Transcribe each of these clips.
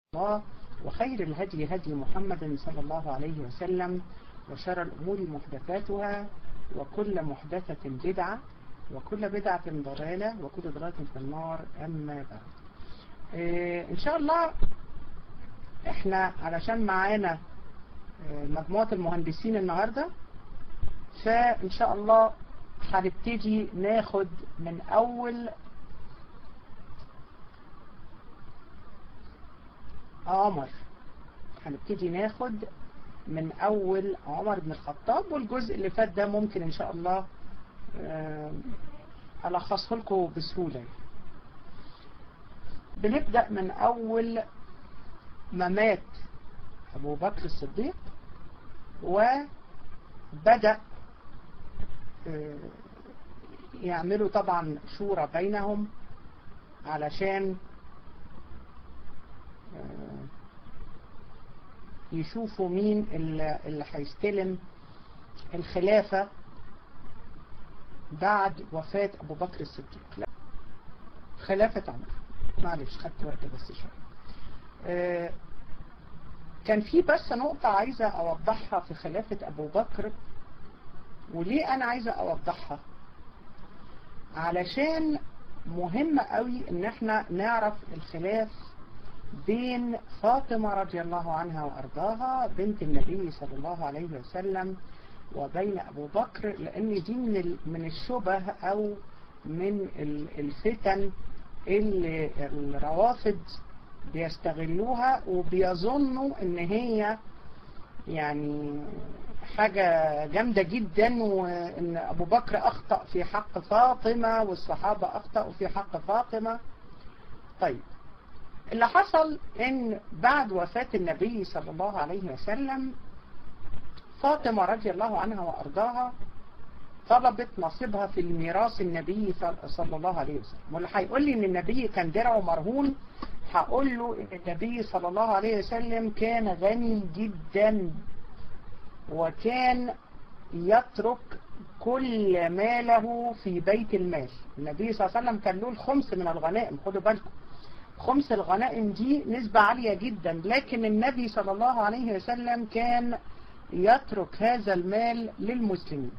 الله وخير الهدي هدي محمد صلى الله عليه وسلم وشر الأمور محدثاتها وكل محدثة بدعة وكل بدعة ضلالة وكل ضلالة في النار أما بعد إيه إن شاء الله احنا علشان معانا مجموعة المهندسين النهاردة فإن شاء الله هنبتدي ناخد من أول عمر هنبتدي ناخد من أول عمر بن الخطاب والجزء اللي فات ده ممكن إن شاء الله ألخصه لكم بسهولة بنبدأ من أول ما مات أبو بكر الصديق وبدأ يعملوا طبعا شورى بينهم علشان يشوفوا مين اللي هيستلم الخلافة بعد وفاة أبو بكر الصديق لا خلافة عمر معلش خدت وقت بس شوية كان في بس نقطة عايزة أوضحها في خلافة أبو بكر وليه أنا عايزة أوضحها علشان مهم قوي إن احنا نعرف الخلاف بين فاطمة رضي الله عنها وأرضاها بنت النبي صلى الله عليه وسلم وبين أبو بكر لأن دي من من الشبه أو من الفتن اللي الروافض بيستغلوها وبيظنوا ان هي يعني حاجة جامدة جدا وان ابو بكر اخطأ في حق فاطمة والصحابة اخطأوا في حق فاطمة طيب اللي حصل ان بعد وفاة النبي صلى الله عليه وسلم فاطمة رضي الله عنها وارضاها طلبت نصيبها في الميراث النبي صلى الله عليه وسلم واللي هيقول لي ان النبي كان درعه مرهون هقول له ان النبي صلى الله عليه وسلم كان غني جدا وكان يترك كل ماله في بيت المال النبي صلى الله عليه وسلم كان له الخمس من الغنائم خدوا بالكم خمس الغنائم دي نسبة عالية جدا لكن النبي صلى الله عليه وسلم كان يترك هذا المال للمسلمين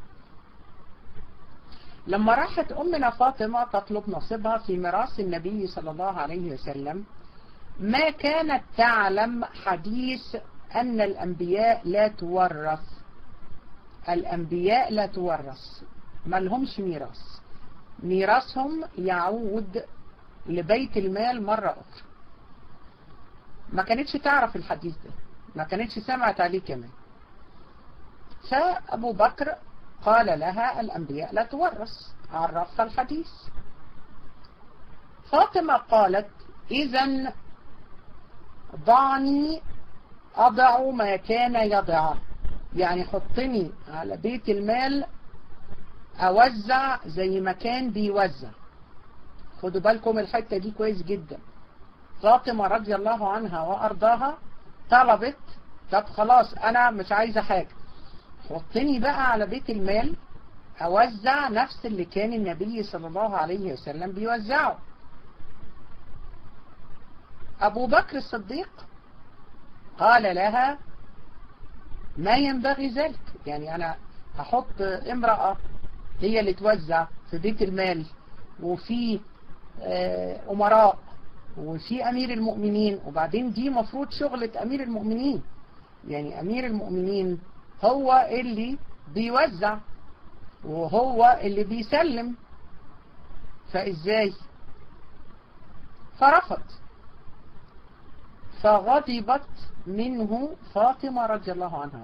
لما راحت أمنا فاطمة تطلب نصيبها في ميراث النبي صلى الله عليه وسلم ما كانت تعلم حديث أن الأنبياء لا تورث الأنبياء لا تورث ما لهمش ميراث ميراثهم يعود لبيت المال مرة أخرى ما كانتش تعرف الحديث ده ما كانتش سمعت عليه كمان فأبو بكر قال لها الأنبياء لا تورث عرفها الحديث فاطمة قالت إذا ضعني أضع ما كان يضع يعني حطني على بيت المال أوزع زي ما كان بيوزع خدوا بالكم الحتة دي كويس جدا فاطمة رضي الله عنها وأرضاها طلبت طب خلاص أنا مش عايزة حاجة حطني بقى على بيت المال أوزع نفس اللي كان النبي صلى الله عليه وسلم بيوزعه أبو بكر الصديق قال لها ما ينبغي ذلك يعني أنا هحط امرأة هي اللي توزع في بيت المال وفي أمراء وفي أمير المؤمنين وبعدين دي مفروض شغلة أمير المؤمنين يعني أمير المؤمنين هو اللي بيوزع وهو اللي بيسلم فإزاي فرفض فغضبت منه فاطمة رضي الله عنها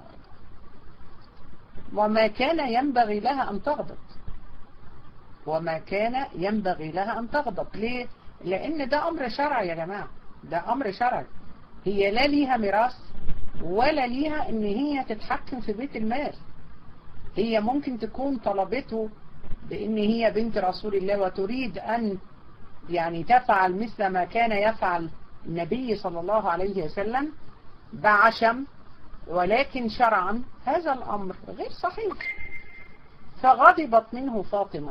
وما كان ينبغي لها أن تغضب وما كان ينبغي لها أن تغضب ليه؟ لأن ده أمر شرعي يا جماعة ده أمر شرعي هي لا ليها ميراث ولا ليها ان هي تتحكم في بيت المال هي ممكن تكون طلبته بان هي بنت رسول الله وتريد ان يعني تفعل مثل ما كان يفعل النبي صلى الله عليه وسلم بعشم ولكن شرعا هذا الامر غير صحيح فغضبت منه فاطمة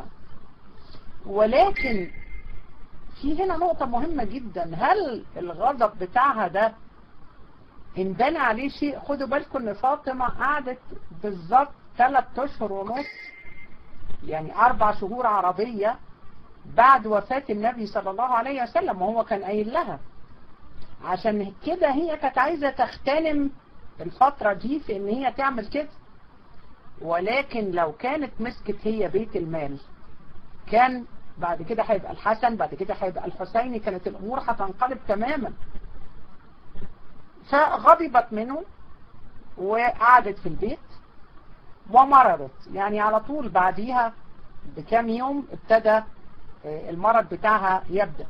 ولكن في هنا نقطة مهمة جدا هل الغضب بتاعها ده انبنى عليه شيء خدوا بالكم ان فاطمة قعدت بالظبط ثلاث اشهر ونص يعني اربع شهور عربية بعد وفاة النبي صلى الله عليه وسلم وهو كان قايل لها عشان كده هي كانت عايزة تغتنم الفترة دي في ان هي تعمل كده ولكن لو كانت مسكت هي بيت المال كان بعد كده هيبقى الحسن بعد كده هيبقى الحسين كانت الامور هتنقلب تماما فغضبت منه وقعدت في البيت ومرضت يعني على طول بعديها بكام يوم ابتدى المرض بتاعها يبدأ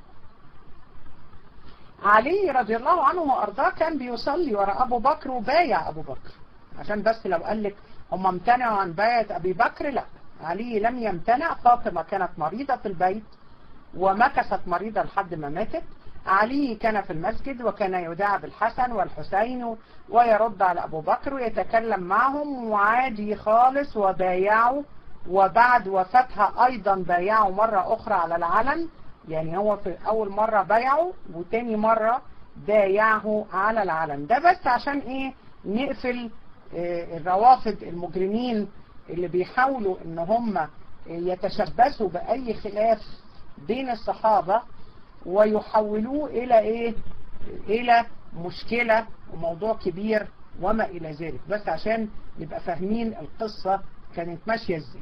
علي رضي الله عنه وارضاه كان بيصلي وراء ابو بكر وبايع ابو بكر عشان بس لو قال لك هم امتنعوا عن بيعة ابي بكر لا علي لم يمتنع فاطمة كانت مريضة في البيت ومكثت مريضة لحد ما ماتت علي كان في المسجد وكان يدعى بالحسن والحسين ويرد على أبو بكر ويتكلم معهم وعادي خالص وبايعوا وبعد وفاتها أيضا بايعوا مرة أخرى على العلن يعني هو في أول مرة بايعوا وتاني مرة بايعه على العلن ده بس عشان إيه نقفل الروافد المجرمين اللي بيحاولوا ان هم يتشبثوا بأي خلاف بين الصحابة ويحولوه الى ايه الى مشكلة وموضوع كبير وما الى ذلك بس عشان نبقى فاهمين القصة كانت ماشية ازاي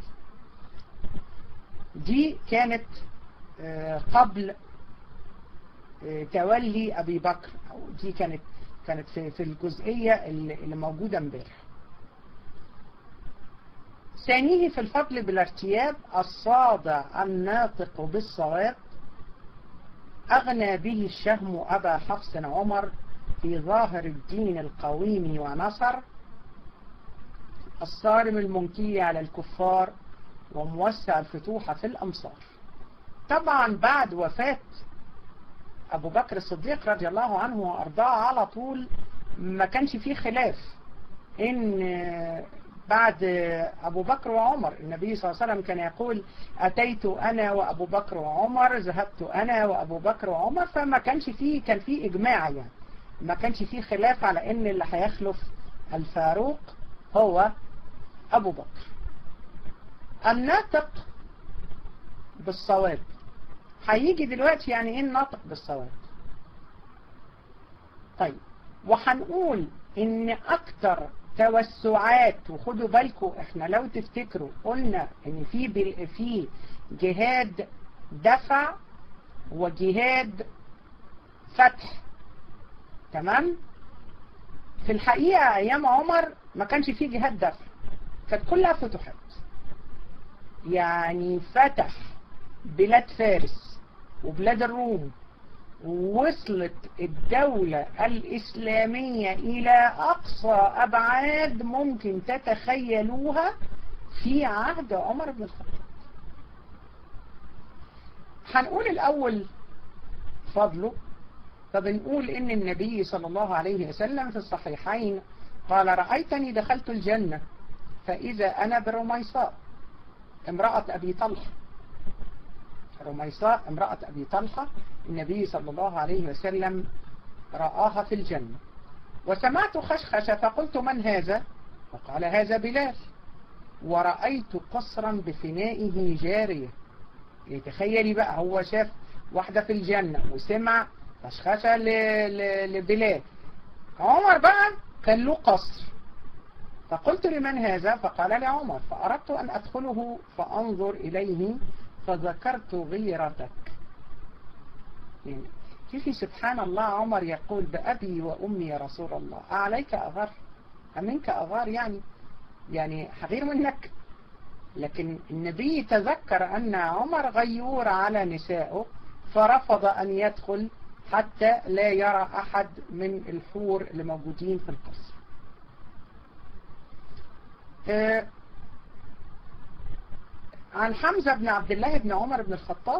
دي كانت قبل تولي ابي بكر او دي كانت كانت في, في الجزئية اللي موجودة امبارح ثانيه في الفضل بالارتياب الصادع الناطق بالصواب أغنى به الشهم أبا حفص عمر في ظاهر الدين القويم ونصر الصارم المنكي على الكفار وموسع الفتوح في الأمصار طبعا بعد وفاة أبو بكر الصديق رضي الله عنه وأرضاه على طول ما كانش فيه خلاف إن بعد أبو بكر وعمر النبي صلى الله عليه وسلم كان يقول أتيت أنا وأبو بكر وعمر ذهبت أنا وأبو بكر وعمر فما كانش فيه كان فيه إجماع يعني ما كانش فيه خلاف على إن اللي هيخلف الفاروق هو أبو بكر الناطق بالصواب هيجي دلوقتي يعني إيه الناطق بالصواب طيب وهنقول إن أكتر توسعات وخدوا بالكم احنا لو تفتكروا قلنا ان في بال... في جهاد دفع وجهاد فتح تمام في الحقيقة ايام عمر ما كانش في جهاد دفع كانت كلها فتوحات يعني فتح بلاد فارس وبلاد الروم وصلت الدولة الإسلامية إلى أقصى أبعاد ممكن تتخيلوها في عهد عمر بن الخطاب هنقول الأول فضله فبنقول إن النبي صلى الله عليه وسلم في الصحيحين قال رأيتني دخلت الجنة فإذا أنا برميصاء امرأة أبي طلحة رميصاء امرأة أبي طلحة النبي صلى الله عليه وسلم رآها في الجنة وسمعت خشخشة فقلت من هذا فقال هذا بلال ورأيت قصرا بفنائه جارية تخيلي بقى هو شاف واحدة في الجنة وسمع خشخشة لبلال عمر بقى كان له قصر فقلت لمن هذا فقال لعمر فأردت أن أدخله فأنظر إليه فذكرت غيرتك يعني شوفي سبحان الله عمر يقول بأبي وأمي يا رسول الله أعليك أغار أمنك أغار يعني يعني حغير منك لكن النبي تذكر أن عمر غيور على نسائه فرفض أن يدخل حتى لا يرى أحد من الحور اللي موجودين في القصر أه عن حمزة بن عبد الله بن عمر بن الخطاب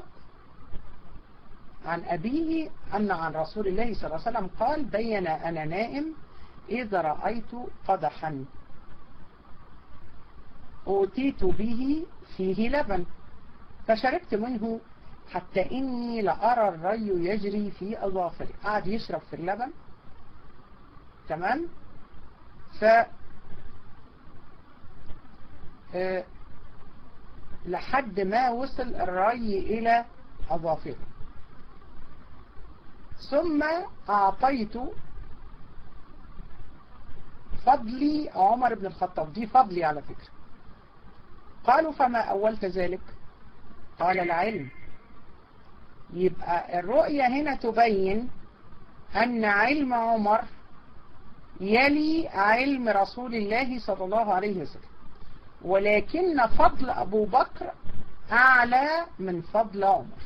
عن أبيه أن عن رسول الله صلى الله عليه وسلم قال بين أنا نائم إذا رأيت قدحا أوتيت به فيه لبن فشربت منه حتى إني لأرى الري يجري في أظافري قعد يشرب في اللبن تمام ف آه، لحد ما وصل الري إلى أظافره ثم أعطيت فضلي عمر بن الخطاب دي فضلي على فكرة قالوا فما أولت ذلك قال العلم يبقى الرؤية هنا تبين أن علم عمر يلي علم رسول الله صلى الله عليه وسلم ولكن فضل أبو بكر أعلى من فضل عمر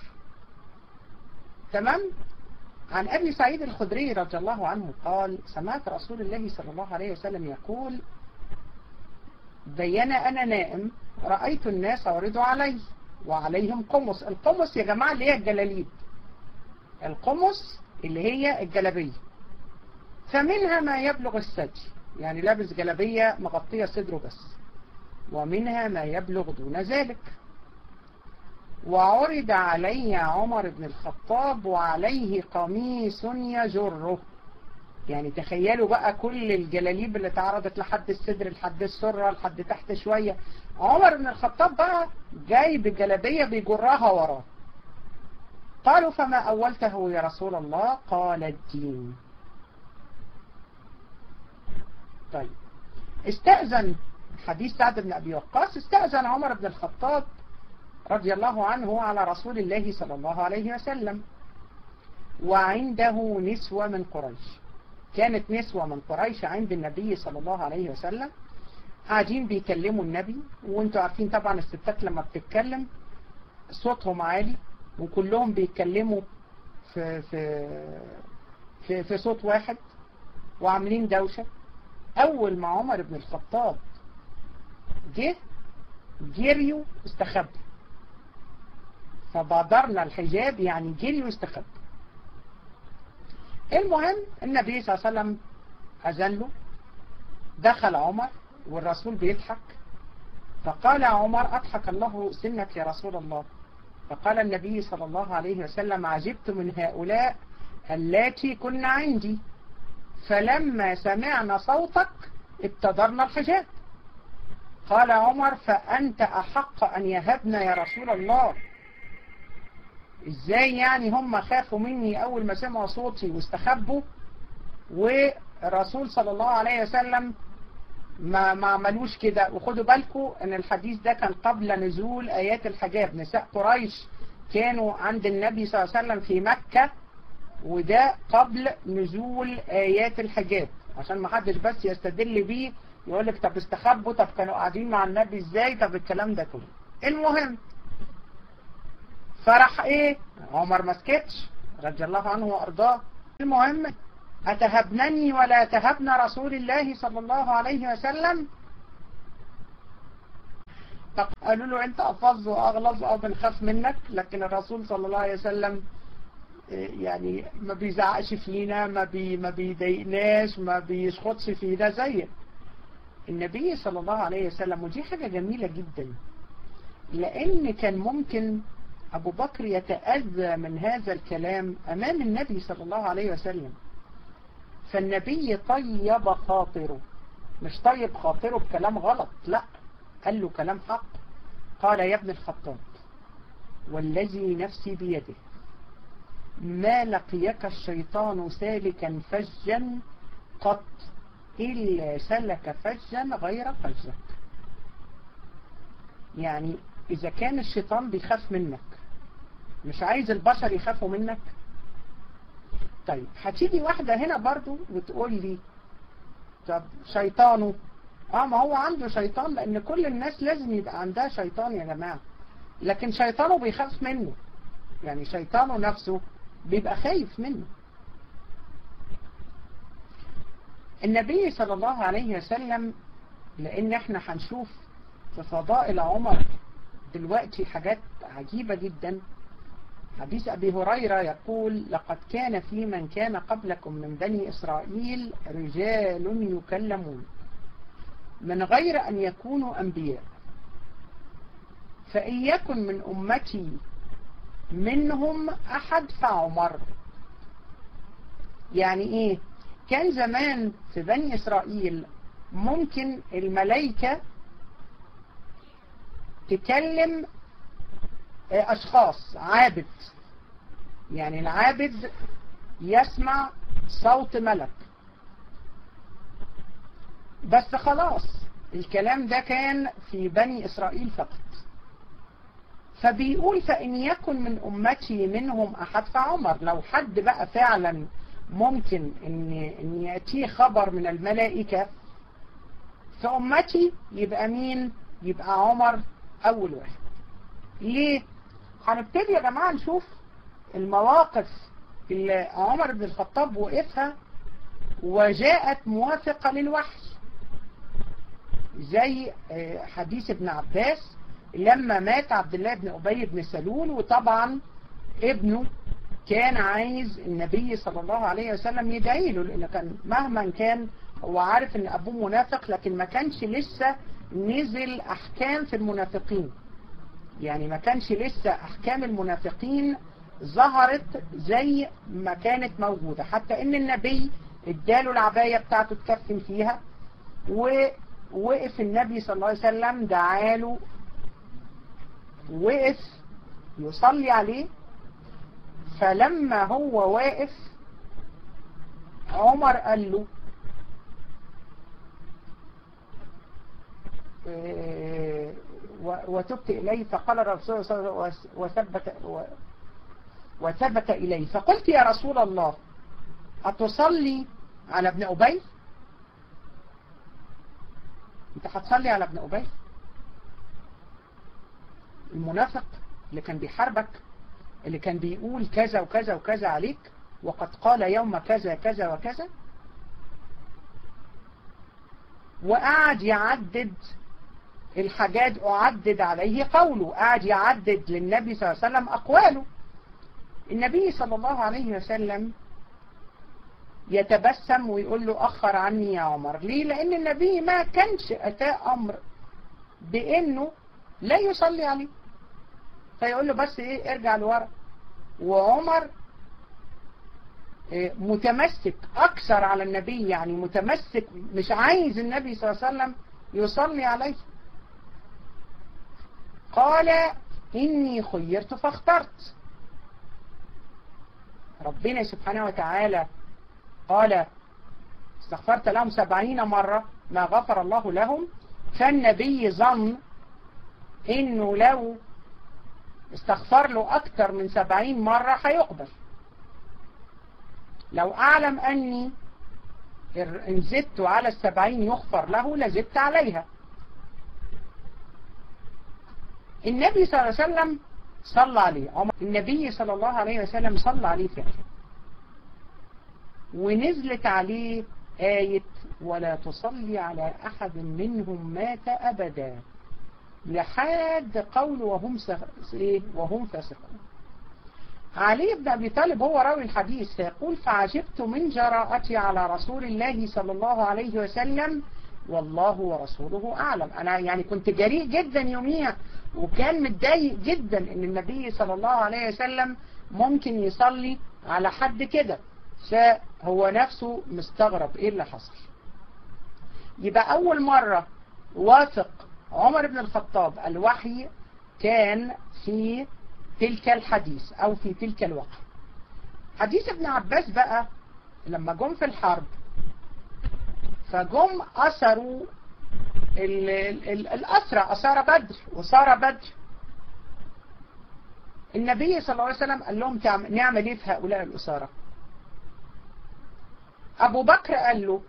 تمام عن أبي سعيد الخدري رضي الله عنه قال سمعت رسول الله صلى الله عليه وسلم يقول بين أنا نائم رأيت الناس عرضوا علي وعليهم قمص القمص يا جماعة اللي هي الجلاليب القمص اللي هي الجلبية فمنها ما يبلغ السجي يعني لابس جلبية مغطية صدره بس ومنها ما يبلغ دون ذلك وعرض علي عمر بن الخطاب وعليه قميص يجره يعني تخيلوا بقى كل الجلاليب اللي اتعرضت لحد الصدر لحد السرة لحد تحت شوية عمر بن الخطاب بقى جاي بجلبية بيجرها وراه قالوا فما أولته يا رسول الله قال الدين طيب استأذن حديث سعد بن أبي وقاص استأذن عمر بن الخطاب رضي الله عنه على رسول الله صلى الله عليه وسلم وعنده نسوة من قريش كانت نسوة من قريش عند النبي صلى الله عليه وسلم قاعدين بيكلموا النبي وانتوا عارفين طبعا الستات لما بتتكلم صوتهم عالي وكلهم بيتكلموا في في في, في صوت واحد وعاملين دوشة أول ما عمر بن الخطاب جه جريوا استخبوا فبادرنا الحجاب يعني جريوا استخبوا المهم النبي صلى الله عليه وسلم أذن له دخل عمر والرسول بيضحك فقال عمر أضحك الله سنك يا رسول الله فقال النبي صلى الله عليه وسلم عجبت من هؤلاء اللاتي كن عندي فلما سمعنا صوتك ابتدرنا الحجاب قال عمر فأنت أحق أن يهبنا يا رسول الله ازاي يعني هم خافوا مني أول ما سمعوا صوتي واستخبوا والرسول صلى الله عليه وسلم ما ما عملوش كده وخدوا بالكم ان الحديث ده كان قبل نزول آيات الحجاب نساء قريش كانوا عند النبي صلى الله عليه وسلم في مكة وده قبل نزول آيات الحجاب عشان ما حدش بس يستدل بيه يقول لك طب استخبوا طب كانوا قاعدين مع النبي ازاي طب الكلام ده كله المهم فرح ايه عمر ما سكتش رضي الله عنه وارضاه المهم أتهبنني ولا تهبن رسول الله صلى الله عليه وسلم قالوا له انت أفظ وأغلظ أو بنخاف منك لكن الرسول صلى الله عليه وسلم يعني ما بيزعقش فينا ما بي ما بيضايقناش ما بيشخطش فينا زيك النبي صلى الله عليه وسلم ودي حاجة جميلة جدا لأن كان ممكن أبو بكر يتأذى من هذا الكلام أمام النبي صلى الله عليه وسلم فالنبي طيب خاطره مش طيب خاطره بكلام غلط لا قال له كلام حق قال يا ابن الخطاب والذي نفسي بيده ما لقيك الشيطان سالكا فجا قط إلا سلك فجا غير فجك يعني إذا كان الشيطان بيخاف منك مش عايز البشر يخافوا منك طيب هتيجي واحدة هنا برضو وتقول لي طب شيطانه اه ما هو عنده شيطان لان كل الناس لازم يبقى عندها شيطان يا جماعة لكن شيطانه بيخاف منه يعني شيطانه نفسه بيبقى خايف منه النبي صلى الله عليه وسلم لان احنا هنشوف في فضائل عمر دلوقتي حاجات عجيبة جدا حديث أبي هريرة يقول لقد كان في من كان قبلكم من بني إسرائيل رجال يكلمون من غير أن يكونوا أنبياء فإن يكن من أمتي منهم أحد فعمر يعني إيه كان زمان في بني إسرائيل ممكن الملائكة تكلم أشخاص عابد يعني العابد يسمع صوت ملك بس خلاص الكلام ده كان في بني إسرائيل فقط فبيقول فإن يكن من أمتي منهم أحد فعمر لو حد بقى فعلا ممكن إن, إن يأتيه خبر من الملائكة في أمتي يبقى مين يبقى عمر أول واحد ليه هنبتدي يا جماعة نشوف المواقف اللي عمر بن الخطاب وقفها وجاءت موافقة للوحي زي حديث ابن عباس لما مات عبد الله بن أبي بن سلول وطبعا ابنه كان عايز النبي صلى الله عليه وسلم يدعي له لأنه كان مهما كان هو عارف ان أبوه منافق لكن ما كانش لسه نزل أحكام في المنافقين يعني ما كانش لسه أحكام المنافقين ظهرت زي ما كانت موجودة حتى ان النبي اداله العباية بتاعته تكفن فيها ووقف النبي صلى الله عليه وسلم دعاله وقف يصلي عليه فلما هو واقف عمر قال له وتبت إليه فقال الرسول صلى الله عليه وسلم وثبت وثبت إليه فقلت يا رسول الله أتصلي على ابن أبي أنت هتصلي على ابن أبي المنافق اللي كان بيحاربك اللي كان بيقول كذا وكذا وكذا عليك وقد قال يوم كذا كذا وكذا وقعد يعدد الحاجات أعدد عليه قوله قعد يعدد للنبي صلى الله عليه وسلم أقواله النبي صلى الله عليه وسلم يتبسم ويقول له أخر عني يا عمر ليه لأن النبي ما كانش أتاه أمر بأنه لا يصلي عليه فيقول له بس إيه ارجع لورا وعمر متمسك أكثر على النبي يعني متمسك مش عايز النبي صلى الله عليه وسلم يصلي عليه قال إني خيرت فاخترت ربنا سبحانه وتعالى قال استغفرت لهم سبعين مرة ما غفر الله لهم فالنبي ظن انه لو استغفر له اكتر من سبعين مرة هيقبل لو اعلم اني ان زدت على السبعين يغفر له لزدت عليها النبي صلى الله عليه وسلم صلى عليه النبي صلى الله عليه وسلم صلى عليه فعلا ونزلت عليه آية ولا تصلي على أحد منهم مات أبدا لحد قول وهم إيه وهم فاسقون علي بن أبي طالب هو راوي الحديث فيقول فعجبت من جراءتي على رسول الله صلى الله عليه وسلم والله ورسوله أعلم أنا يعني كنت جريء جدا يوميها وكان متضايق جدا ان النبي صلى الله عليه وسلم ممكن يصلي على حد كده فهو نفسه مستغرب ايه اللي حصل يبقى اول مرة وافق عمر بن الخطاب الوحي كان في تلك الحديث او في تلك الوقت حديث ابن عباس بقى لما جم في الحرب فجم أسروا الأسرى أسارة بدر وسارة بدر النبي صلى الله عليه وسلم قال لهم نعمل ايه في هؤلاء الأسارة أبو بكر قال له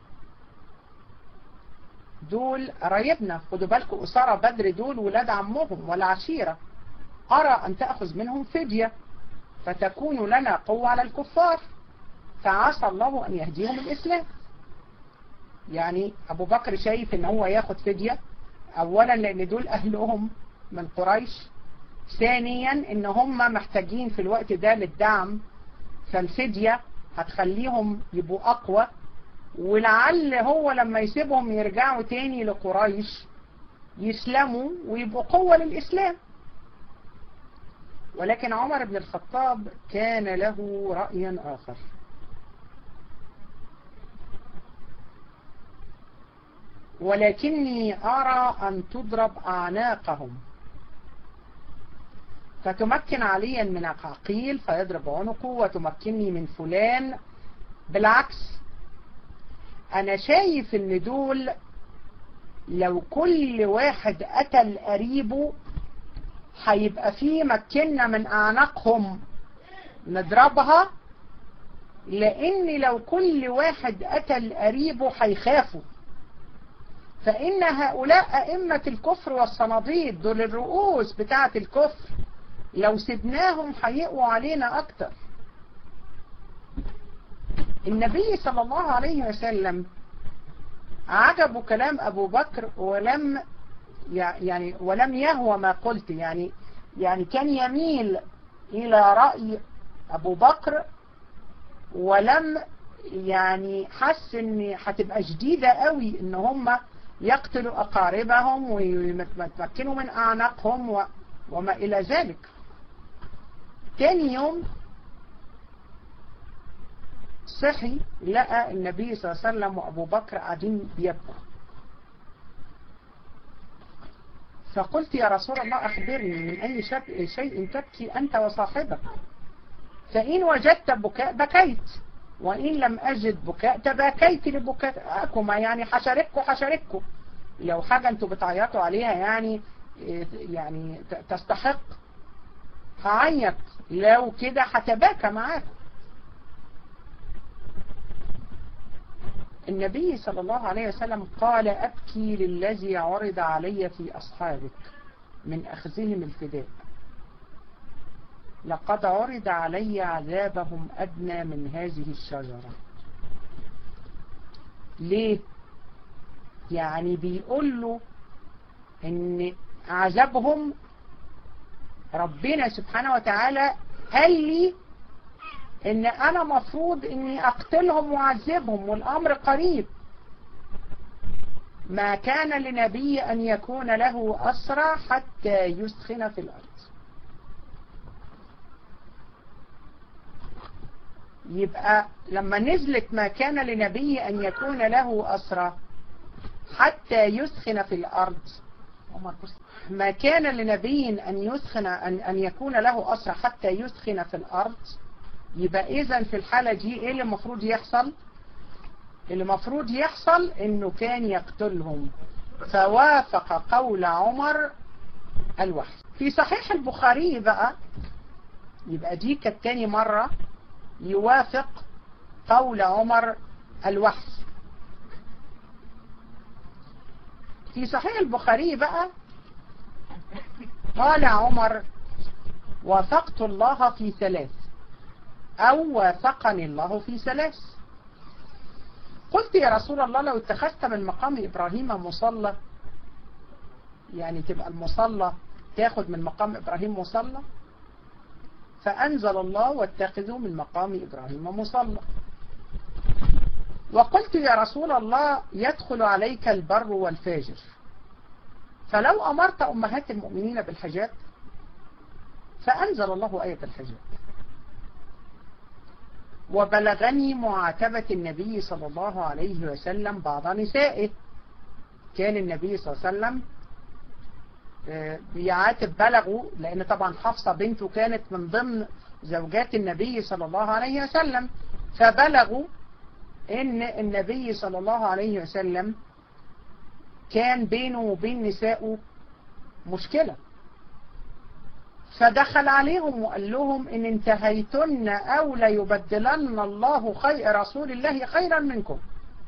دول قرايبنا خدوا بالكم أسارة بدر دول ولاد عمهم ولا عشيرة أرى أن تأخذ منهم فدية فتكون لنا قوة على الكفار فعسى الله أن يهديهم الإسلام يعني أبو بكر شايف ان هو ياخد فدية اولا لان دول اهلهم من قريش ثانيا ان هم محتاجين في الوقت ده للدعم فالفدية هتخليهم يبقوا اقوى ولعل هو لما يسيبهم يرجعوا تاني لقريش يسلموا ويبقوا قوة للإسلام ولكن عمر بن الخطاب كان له رأي آخر ولكني أرى أن تضرب أعناقهم فتمكن عليا من عقيل فيضرب عنقه وتمكنني من فلان بالعكس أنا شايف إن دول لو كل واحد قتل قريبه هيبقى فيه مكنة من أعناقهم نضربها لأن لو كل واحد قتل قريبه هيخافوا فإن هؤلاء أئمة الكفر والصناديد دول الرؤوس بتاعة الكفر لو سبناهم هيقوا علينا أكتر النبي صلى الله عليه وسلم عجبه كلام أبو بكر ولم يعني ولم يهوى ما قلت يعني يعني كان يميل إلى رأي أبو بكر ولم يعني حس ان هتبقى شديدة قوي ان هم يقتلوا اقاربهم ويتمكنوا من اعناقهم و... وما الى ذلك تاني يوم صحي لقى النبي صلى الله عليه وسلم وابو بكر قاعدين بيبكوا فقلت يا رسول الله اخبرني من اي شيء تبكي انت وصاحبك فإن وجدت بكاء بكيت وإن لم أجد بكاء تباكيت لبكاءكما يعني حشركوا حشركوا لو حاجة انتوا بتعيطوا عليها يعني يعني تستحق هعيط لو كده هتباكى معاكم النبي صلى الله عليه وسلم قال أبكي للذي عرض علي في أصحابك من أخذهم الفداء لقد عرض علي عذابهم أدنى من هذه الشجرة ليه يعني بيقول له ان عذابهم ربنا سبحانه وتعالى قال لي ان انا مفروض اني اقتلهم واعذبهم والامر قريب ما كان لنبي ان يكون له اسرى حتى يسخن في الارض يبقى لما نزلت ما كان لنبي أن يكون له أسرى حتى يسخن في الأرض ما كان لنبي أن يسخن أن, أن يكون له أسرى حتى يسخن في الأرض يبقى إذا في الحالة دي إيه اللي المفروض يحصل اللي المفروض يحصل إنه كان يقتلهم فوافق قول عمر الوحي في صحيح البخاري بقى يبقى دي كانت تاني مرة يوافق قول عمر الوحي في صحيح البخاري بقى قال عمر وافقت الله في ثلاث أو وافقني الله في ثلاث قلت يا رسول الله لو اتخذت من مقام إبراهيم مصلى يعني تبقى المصلى تاخد من مقام إبراهيم مصلى فأنزل الله واتخذوا من مقام إبراهيم مصلى وقلت يا رسول الله يدخل عليك البر والفاجر فلو أمرت أمهات المؤمنين بالحجاب فأنزل الله آية الحجاب وبلغني معاتبة النبي صلى الله عليه وسلم بعض نسائه كان النبي صلى الله عليه وسلم بيعاتب بلغوا لأن طبعا حفصة بنته كانت من ضمن زوجات النبي صلى الله عليه وسلم فبلغوا ان النبي صلى الله عليه وسلم كان بينه وبين نسائه مشكلة فدخل عليهم وقال لهم ان انتهيتن او ليبدلن الله خير رسول الله خيرا منكم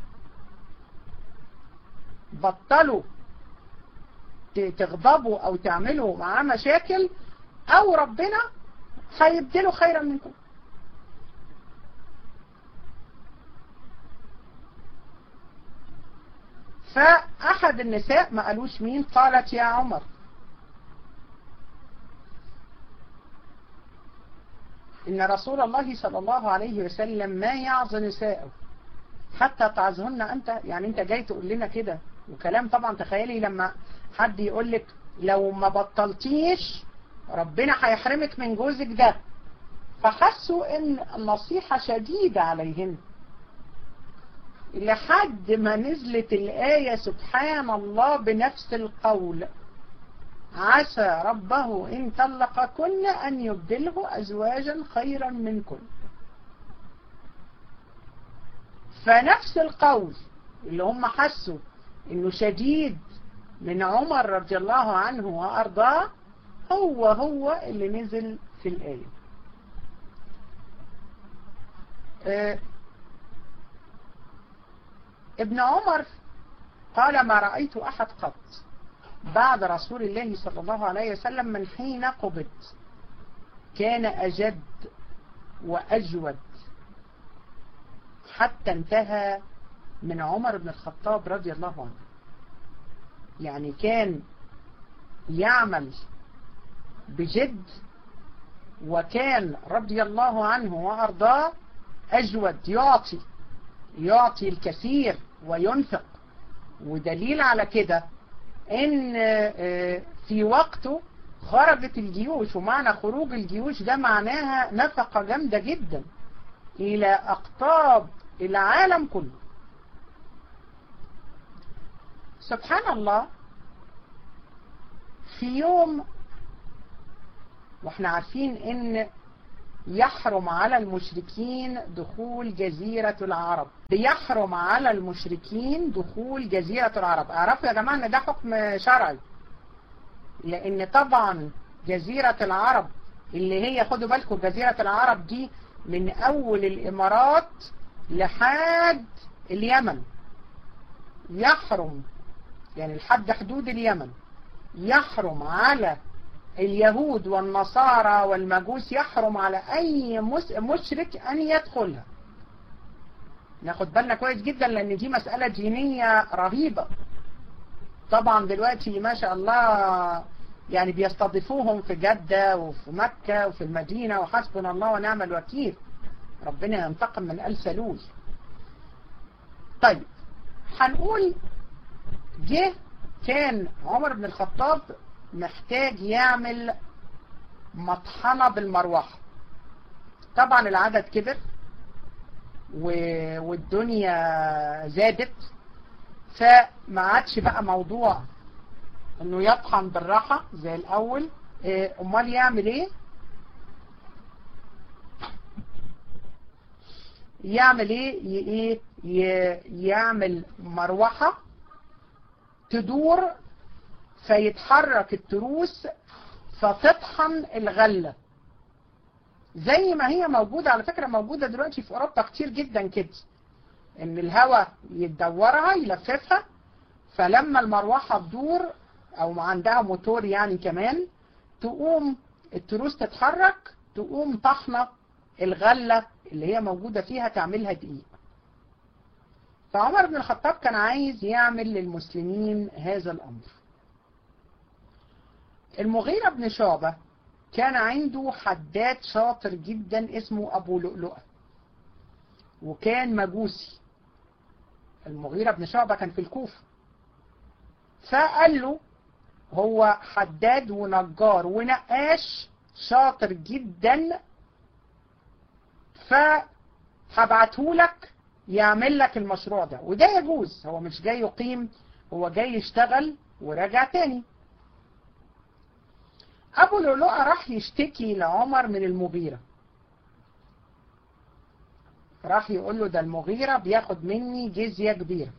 بطلوا تغضبوا او تعملوا معاه مشاكل او ربنا هيبدلوا خيرا منكم فأحد النساء ما قالوش مين قالت يا عمر إن رسول الله صلى الله عليه وسلم ما يعظ نساءه حتى تعظهن أنت يعني أنت جاي تقول لنا كده وكلام طبعا تخيلي لما حد يقول لك لو ما بطلتيش ربنا هيحرمك من جوزك ده فحسوا ان النصيحة شديدة عليهن لحد ما نزلت الآية سبحان الله بنفس القول عسى ربه إن طلقكن أن يبدله أزواجا خيرا منكن فنفس القول اللي هم حسوا انه شديد من عمر رضي الله عنه وارضاه هو هو اللي نزل في الآية آه ابن عمر قال ما رأيت أحد قط بعد رسول الله صلى الله عليه وسلم من حين قبض كان أجد وأجود حتى انتهى من عمر بن الخطاب رضي الله عنه يعني كان يعمل بجد وكان رضي الله عنه وأرضاه أجود يعطي يعطي الكثير وينفق ودليل على كده ان في وقته خرجت الجيوش ومعنى خروج الجيوش ده معناها نفقة جامدة جدا الى اقطاب العالم كله سبحان الله في يوم واحنا عارفين ان يحرم على المشركين دخول جزيرة العرب بيحرم على المشركين دخول جزيرة العرب اعرفوا يا جماعة ان ده حكم شرعي لان طبعا جزيرة العرب اللي هي خدوا بالكم جزيرة العرب دي من اول الامارات لحد اليمن يحرم يعني لحد حدود اليمن يحرم على اليهود والنصارى والمجوس يحرم على أي مشرك أن يدخلها ناخد بالنا كويس جدا لأن دي مسألة دينية رهيبة طبعا دلوقتي ما شاء الله يعني بيستضيفوهم في جدة وفي مكة وفي المدينة وحسبنا الله ونعم الوكيل ربنا ينتقم من آل سلول طيب هنقول جه كان عمر بن الخطاب محتاج يعمل مطحنة بالمروحة طبعا العدد كبر والدنيا زادت فما عادش بقى موضوع انه يطحن بالراحة زي الاول امال يعمل ايه يعمل ايه ايه يعمل مروحة تدور فيتحرك التروس فتطحن الغلة زي ما هي موجودة على فكرة موجودة دلوقتي في أوروبا كتير جدا كده ان الهواء يدورها يلففها فلما المروحة تدور او عندها موتور يعني كمان تقوم التروس تتحرك تقوم طحنة الغلة اللي هي موجودة فيها تعملها دقيق فعمر بن الخطاب كان عايز يعمل للمسلمين هذا الأمر المغيرة بن شعبة كان عنده حداد شاطر جدا اسمه أبو لؤلؤة وكان مجوسي المغيرة بن شعبة كان في الكوفة فقال له هو حداد ونجار ونقاش شاطر جدا فهبعته لك يعمل لك المشروع ده وده يجوز هو مش جاي يقيم هو جاي يشتغل ورجع تاني أبو لؤلؤة راح يشتكي لعمر من المغيرة راح يقول له ده المغيرة بياخد مني جزية كبيرة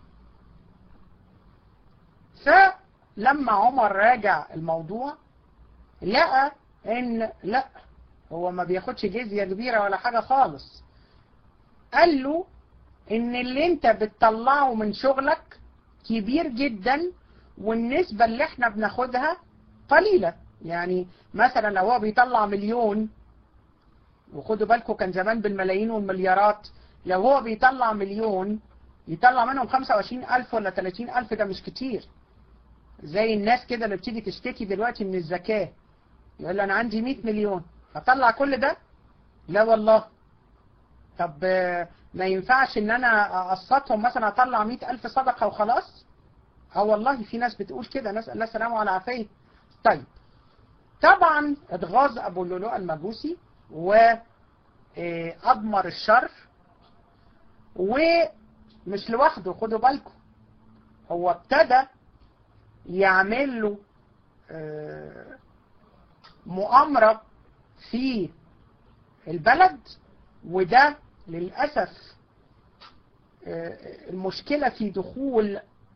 فلما عمر راجع الموضوع لقى ان لا هو ما بياخدش جزية كبيرة ولا حاجة خالص قال له ان اللي انت بتطلعه من شغلك كبير جدا والنسبة اللي احنا بناخدها قليلة يعني مثلا لو هو بيطلع مليون وخدوا بالكم كان زمان بالملايين والمليارات لو هو بيطلع مليون يطلع منهم 25 ألف ولا 30 ألف ده مش كتير زي الناس كده اللي بتيجي تشتكي دلوقتي من الزكاة يقول له أنا عندي 100 مليون هطلع كل ده لا والله طب ما ينفعش ان انا اقسطهم مثلا اطلع 100 ألف صدقة وخلاص اه والله في ناس بتقول كده نسأل الله السلامة والعافية طيب طبعا اتغاظ ابو اللؤلؤ المجوسي و أضمر الشر مش لوحده خدوا بالكم هو ابتدى يعمل له آه، مؤامرة في البلد وده للأسف آه، المشكلة في دخول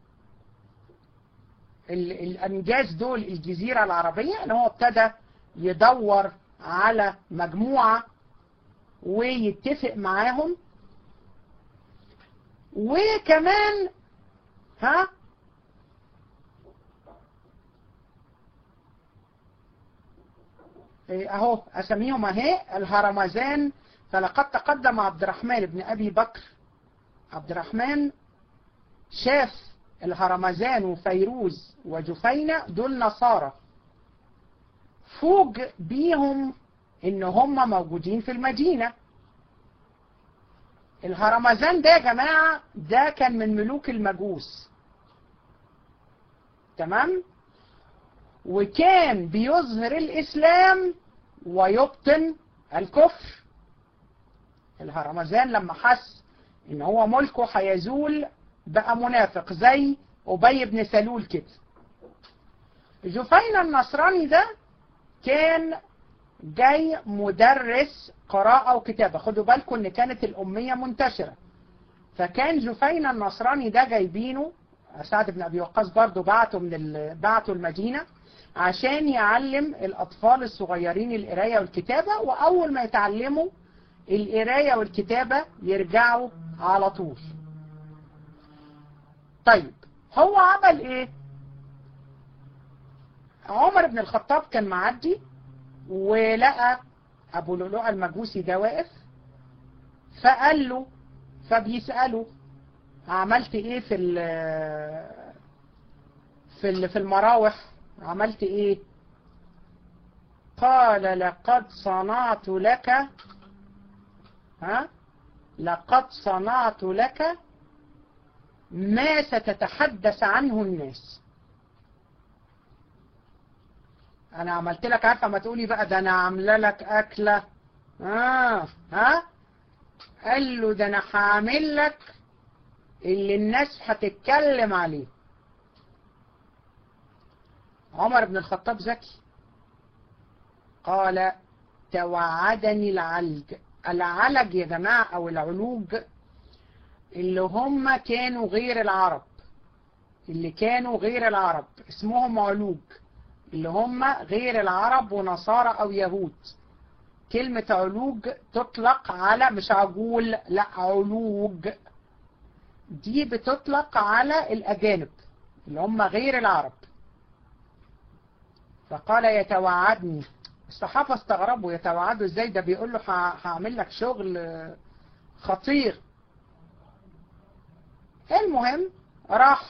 ال- الأنجاز دول الجزيرة العربية ان هو ابتدى يدور على مجموعة ويتفق معاهم وكمان ها إيه اهو اسميهم اهي الهرمزان فلقد تقدم عبد الرحمن بن ابي بكر عبد الرحمن شاف الهرمزان وفيروز وجفينة دول نصارى فوج بيهم ان هم موجودين في المدينة الهرمزان ده يا جماعة ده كان من ملوك المجوس تمام وكان بيظهر الإسلام ويبطن الكفر الهرمزان لما حس ان هو ملكه هيزول بقى منافق زي أبي بن سلول كده جفينة النصراني ده كان جاي مدرس قراءة وكتابة خدوا بالكم ان كانت الأمية منتشرة فكان جفينة النصراني ده جايبينه سعد بن أبي وقاص برضه بعته من ال... بعته المدينة عشان يعلم الأطفال الصغيرين القراية والكتابة وأول ما يتعلموا القراية والكتابة يرجعوا على طول طيب هو عمل ايه عمر بن الخطاب كان معدي ولقى ابو لؤلؤ المجوسي ده واقف فقال له فبيسأله عملت ايه في ال في ال في المراوح عملت ايه قال لقد صنعت لك ها لقد صنعت لك ما ستتحدث عنه الناس انا عملت لك عارفه ما تقولي بقى ده انا عامله لك اكله اه ها قال له ده انا هعمل لك اللي الناس هتتكلم عليه عمر بن الخطاب ذكي قال توعدني العلج العلج يا جماعة او العلوج اللي هم كانوا غير العرب اللي كانوا غير العرب اسمهم علوج اللي هم غير العرب ونصارى او يهود كلمة علوج تطلق على مش عجول لا علوج دي بتطلق على الأجانب اللي هم غير العرب فقال يتوعدني الصحابة استغربوا يتوعدوا ازاي ده بيقول له هعمل لك شغل خطير المهم راح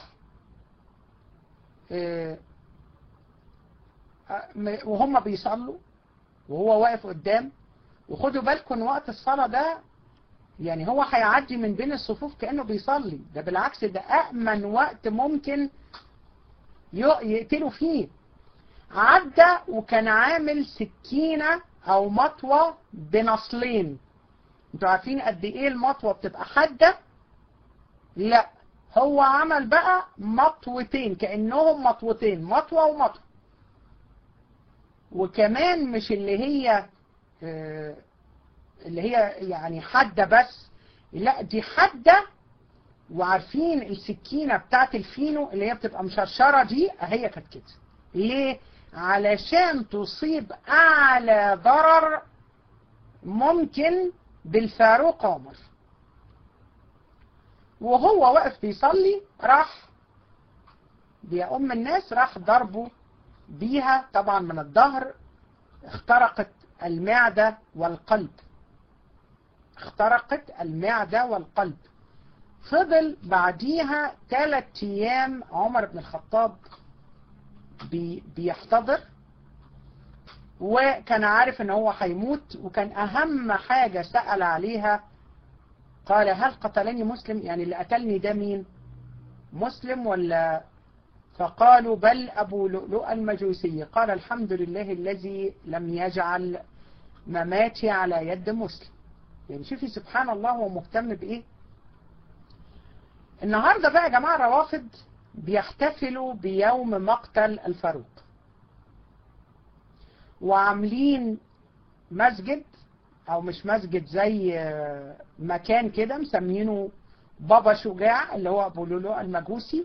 وهم بيصلوا وهو واقف قدام وخدوا بالكم وقت الصلاة ده يعني هو هيعدي من بين الصفوف كأنه بيصلي ده بالعكس ده أأمن وقت ممكن يقتلوا فيه عدى وكان عامل سكينة أو مطوة بنصلين انتوا عارفين قد ايه المطوة بتبقى حادة لا هو عمل بقى مطوتين كأنهم مطوتين مطوة ومطوة وكمان مش اللي هي اللي هي يعني حادة بس لا دي حادة وعارفين السكينة بتاعت الفينو اللي هي بتبقى مشرشرة دي هي كانت كده ليه علشان تصيب اعلى ضرر ممكن بالفاروق عمر وهو واقف بيصلي راح بيأم الناس راح ضربه بيها طبعا من الظهر اخترقت المعدة والقلب اخترقت المعدة والقلب فضل بعديها ثلاث ايام عمر بن الخطاب بي بيحتضر وكان عارف ان هو هيموت وكان اهم حاجة سأل عليها قال هل قتلني مسلم يعني اللي قتلني ده مين مسلم ولا فقالوا بل أبو لؤلؤ المجوسي قال الحمد لله الذي لم يجعل مماتي على يد مسلم يعني شوفي سبحان الله هو مهتم بإيه النهاردة بقى يا جماعة الروافض بيحتفلوا بيوم مقتل الفاروق وعاملين مسجد او مش مسجد زي مكان كده مسمينه بابا شجاع اللي هو ابو لولو المجوسي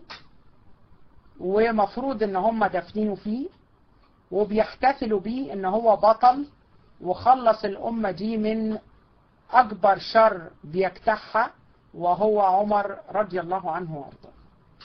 ومفروض ان هم دافنينه فيه وبيحتفلوا بيه ان هو بطل وخلص الامة دي من اكبر شر بيجتاحها وهو عمر رضي الله عنه وارضاه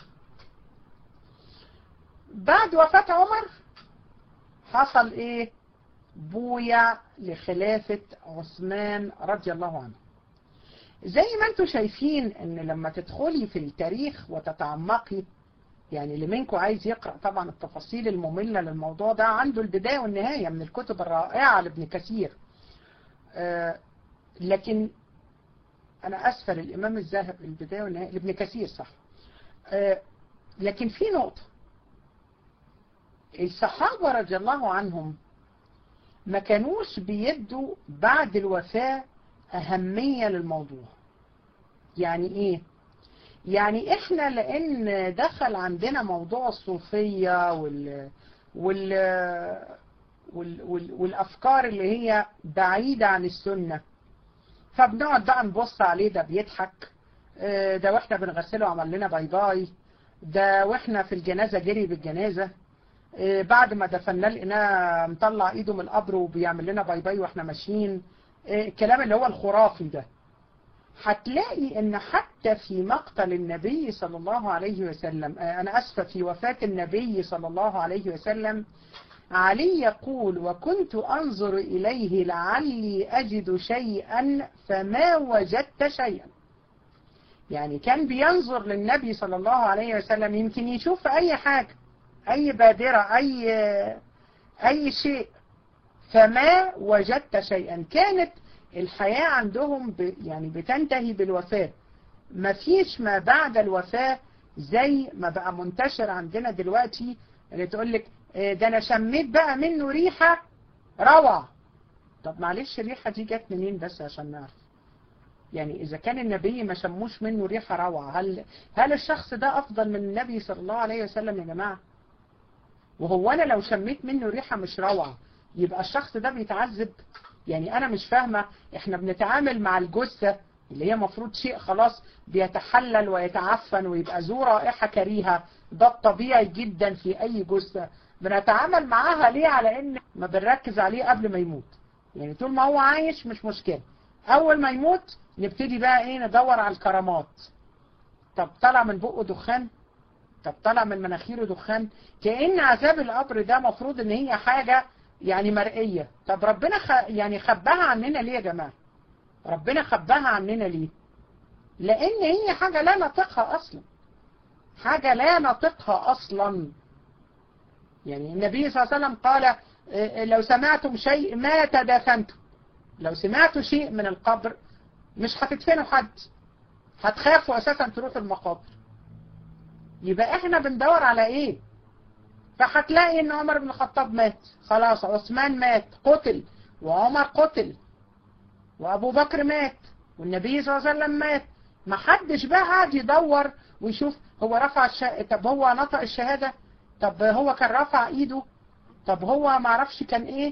بعد وفاة عمر حصل ايه بويا لخلافة عثمان رضي الله عنه زي ما انتم شايفين ان لما تدخلي في التاريخ وتتعمقي يعني اللي منكم عايز يقرأ طبعا التفاصيل المملة للموضوع ده عنده البداية والنهاية من الكتب الرائعة لابن كثير آه لكن انا اسفل الامام الذهب البداية والنهاية لابن كثير صح آه لكن في نقطة الصحابة رضي الله عنهم ما كانوش بيدوا بعد الوفاة أهمية للموضوع يعني إيه؟ يعني إحنا لأن دخل عندنا موضوع الصوفية وال وال وال وال والأفكار اللي هي بعيدة عن السنة فبنقعد بقى نبص عليه ده بيضحك ده واحنا بنغسله عمل لنا باي باي ده واحنا في الجنازة جري بالجنازة بعد ما دفناه لقيناه مطلع ايده من القبر وبيعمل لنا باي باي واحنا ماشيين الكلام اللي هو الخرافي ده هتلاقي ان حتى في مقتل النبي صلى الله عليه وسلم انا اسفه في وفاة النبي صلى الله عليه وسلم علي يقول وكنت انظر اليه لعلي اجد شيئا فما وجدت شيئا يعني كان بينظر للنبي صلى الله عليه وسلم يمكن يشوف اي حاجة اي بادرة اي اي شيء فما وجدت شيئا كانت الحياة عندهم ب يعني بتنتهي بالوفاة مفيش ما بعد الوفاة زي ما بقى منتشر عندنا دلوقتي اللي تقول لك ده انا شميت بقى منه ريحة روعة طب معلش الريحة دي جت منين بس عشان نعرف يعني إذا كان النبي ما شموش منه ريحة روعة هل هل الشخص ده أفضل من النبي صلى الله عليه وسلم يا جماعة وهو أنا لو شميت منه ريحة مش روعة يبقى الشخص ده بيتعذب يعني أنا مش فاهمة إحنا بنتعامل مع الجثة اللي هي مفروض شيء خلاص بيتحلل ويتعفن ويبقى ذو رائحة كريهة ده الطبيعي جدا في أي جثة بنتعامل معاها ليه على إن ما بنركز عليه قبل ما يموت يعني طول ما هو عايش مش مشكلة أول ما يموت نبتدي بقى إيه ندور على الكرامات طب طلع من بقه دخان طب طلع من مناخيره دخان كأن عذاب القبر ده مفروض إن هي حاجة يعني مرئية طب ربنا خ... يعني خباها عننا ليه يا جماعة ربنا خباها عننا ليه لأن هي حاجة لا نطقها أصلا حاجة لا نطقها أصلا يعني النبي صلى الله عليه وسلم قال لو سمعتم شيء ما تدافنتم لو سمعتوا شيء من القبر مش هتدفنوا حد هتخافوا أساسا تروحوا المقابر يبقى احنا بندور على ايه فهتلاقي ان عمر بن الخطاب مات خلاص عثمان مات قتل وعمر قتل وابو بكر مات والنبي صلى الله عليه وسلم مات ما حدش بقى قاعد يدور ويشوف هو رفع الش... طب هو نطق الشهادة طب هو كان رفع ايده طب هو ما عرفش كان ايه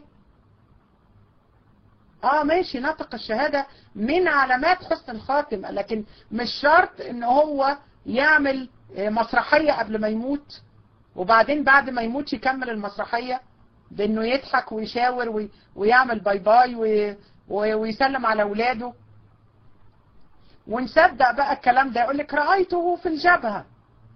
اه ماشي نطق الشهادة من علامات حسن الخاتم لكن مش شرط ان هو يعمل مسرحية قبل ما يموت وبعدين بعد ما يموت يكمل المسرحية بانه يضحك ويشاور وي... ويعمل باي باي وي... ويسلم على اولاده ونصدق بقى الكلام ده يقول لك رأيته في الجبهة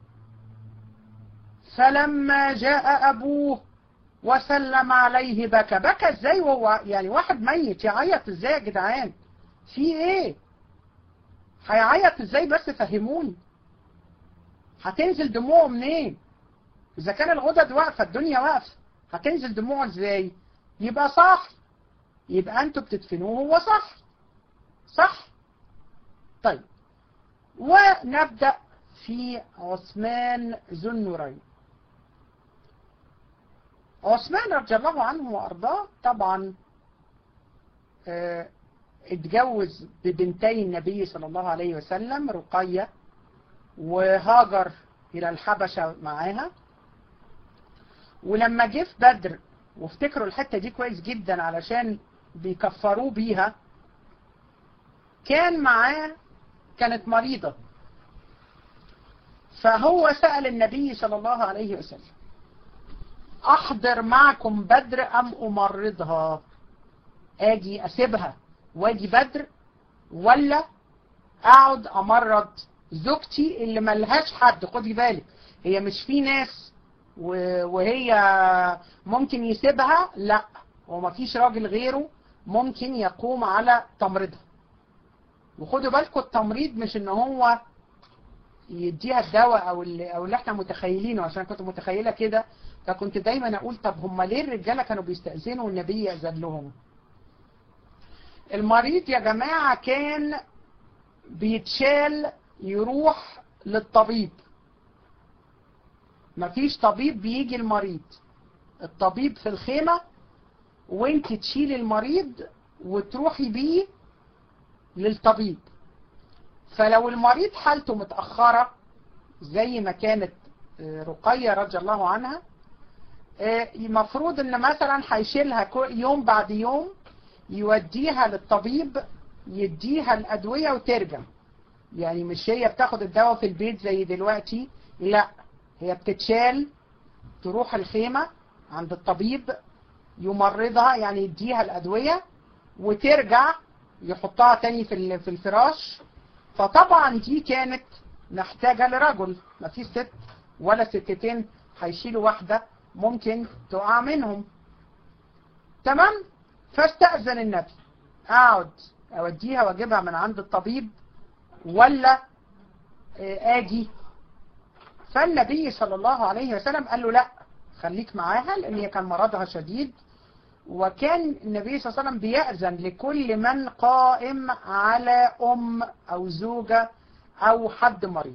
فلما جاء أبوه وسلم عليه بكى بكى ازاي وهو يعني واحد ميت يعيط ازاي يا جدعان في ايه هيعيط ازاي بس فهموني هتنزل دموعه منين اذا كان الغدد واقفه الدنيا واقفه هتنزل دموعه ازاي يبقى صح يبقى انتوا بتدفنوه هو صح صح طيب ونبدأ في عثمان ذو النورين عثمان رضي الله عنه وأرضاه طبعا اه اتجوز ببنتي النبي صلى الله عليه وسلم رقية وهاجر إلى الحبشة معاها ولما جه في بدر وافتكروا الحتة دي كويس جدا علشان بيكفروه بيها كان معاه كانت مريضة فهو سأل النبي صلى الله عليه وسلم أحضر معكم بدر أم أمرضها أجي أسيبها واجي بدر ولا أقعد أمرض زوجتي اللي ملهاش حد خدي بالك هي مش في ناس وهي ممكن يسيبها لا وما فيش راجل غيره ممكن يقوم على تمريضها وخدوا بالكم التمريض مش ان هو يديها الدواء او اللي او اللي احنا متخيلينه عشان كنت متخيله كده فكنت دايما اقول طب هم ليه الرجاله كانوا بيستأذنوا والنبي يأذن لهم المريض يا جماعه كان بيتشال يروح للطبيب مفيش طبيب بيجي المريض الطبيب في الخيمة وانت تشيل المريض وتروحي بيه للطبيب فلو المريض حالته متأخرة زي ما كانت رقية رضي الله عنها المفروض ان مثلا هيشيلها يوم بعد يوم يوديها للطبيب يديها الأدوية وترجع يعني مش هي بتاخد الدواء في البيت زي دلوقتي لا هي بتتشال تروح الخيمة عند الطبيب يمرضها يعني يديها الأدوية وترجع يحطها تاني في في الفراش فطبعا دي كانت محتاجة لرجل ما في ست ولا ستتين هيشيلوا واحدة ممكن تقع منهم تمام فاستأذن النبي اقعد اوديها واجيبها من عند الطبيب ولا اجي فالنبي صلى الله عليه وسلم قال له لا خليك معاها لان هي كان مرضها شديد وكان النبي صلى الله عليه وسلم بيأذن لكل من قائم على ام او زوجة او حد مريض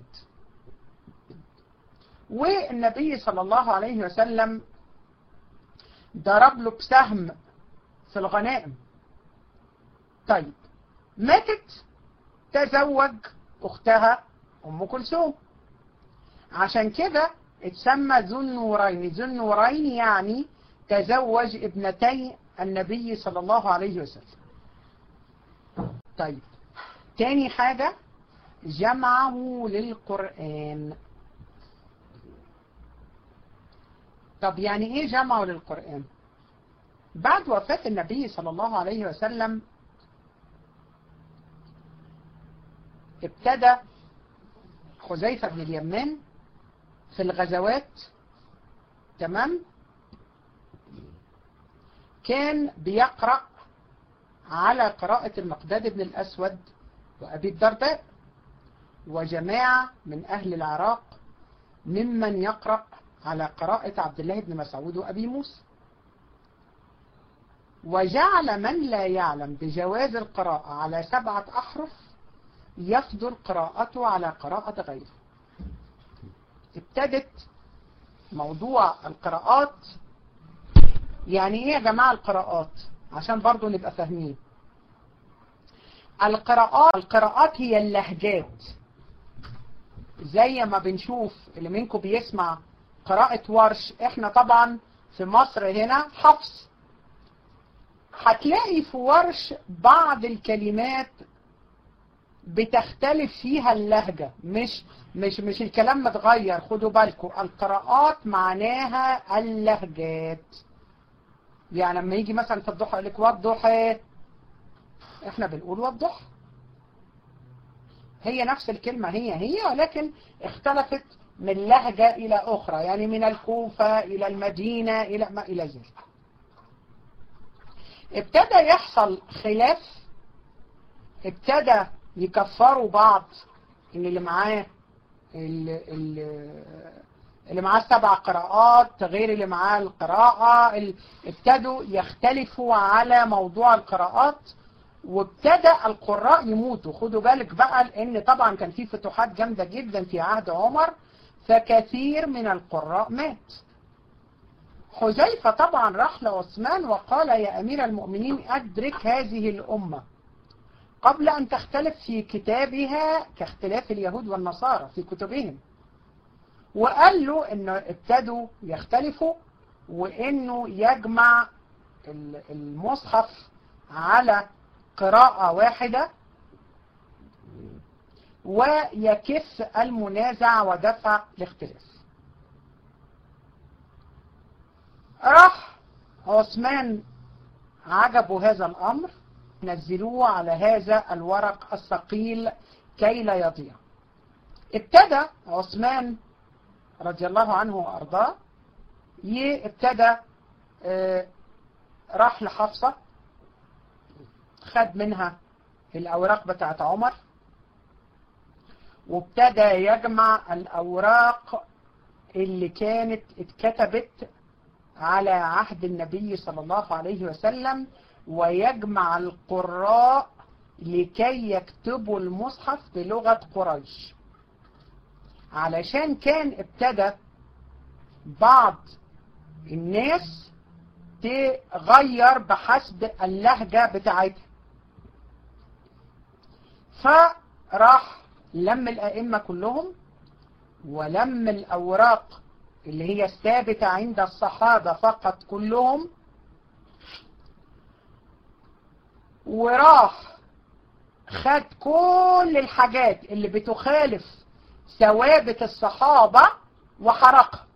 والنبي صلى الله عليه وسلم ضرب له بسهم في الغنائم طيب ماتت تزوج اختها ام كلثوم عشان كده اتسمى ذو النورين ذو النورين يعني تزوج ابنتي النبي صلى الله عليه وسلم طيب تاني حاجة جمعه للقرآن طب يعني ايه جمعه للقرآن بعد وفاة النبي صلى الله عليه وسلم ابتدى حذيفة بن اليمان في الغزوات تمام كان بيقرأ على قراءة المقداد بن الأسود وأبي الدرداء وجماعة من أهل العراق ممن يقرأ على قراءة عبد الله بن مسعود وأبي موسى وجعل من لا يعلم بجواز القراءة على سبعة أحرف يفضل قراءته على قراءة غيره ابتدت موضوع القراءات يعني ايه يا جماعة القراءات عشان برضو نبقى فاهمين القراءات القراءات هي اللهجات زي ما بنشوف اللي منكم بيسمع قراءة ورش احنا طبعا في مصر هنا حفص هتلاقي في ورش بعض الكلمات بتختلف فيها اللهجة مش مش مش الكلام متغير خدوا بالكم القراءات معناها اللهجات يعني لما يجي مثلا في الضحى يقول لك والضحى احنا بنقول والضحى هي نفس الكلمة هي هي ولكن اختلفت من لهجة إلى أخرى يعني من الكوفة إلى المدينة إلى ما إلى ذلك ابتدى يحصل خلاف ابتدى يكفروا بعض ان اللي معاه اللي معاه سبع قراءات غير اللي معاه القراءة ابتدوا يختلفوا على موضوع القراءات وابتدى القراء يموتوا خدوا بالك بقى لان طبعا كان في فتوحات جامدة جدا في عهد عمر فكثير من القراء مات حذيفة طبعا راح لعثمان وقال يا أمير المؤمنين أدرك هذه الأمة قبل أن تختلف في كتابها كاختلاف اليهود والنصارى في كتبهم وقال له انه ابتدوا يختلفوا وانه يجمع المصحف على قراءة واحدة ويكف المنازع ودفع الاختلاف راح عثمان عجبوا هذا الأمر نزلوه على هذا الورق الثقيل كي لا يضيع ابتدى عثمان رضي الله عنه وأرضاه ابتدى اه راح لحفصة خد منها الأوراق بتاعت عمر وابتدى يجمع الأوراق اللي كانت اتكتبت على عهد النبي صلى الله عليه وسلم ويجمع القراء لكي يكتبوا المصحف بلغة قريش علشان كان ابتدى بعض الناس تغير بحسب اللهجة بتاعتها فراح لم الأئمة كلهم ولم الأوراق اللي هي الثابتة عند الصحابة فقط كلهم وراح خد كل الحاجات اللي بتخالف ثوابت الصحابة وحرقها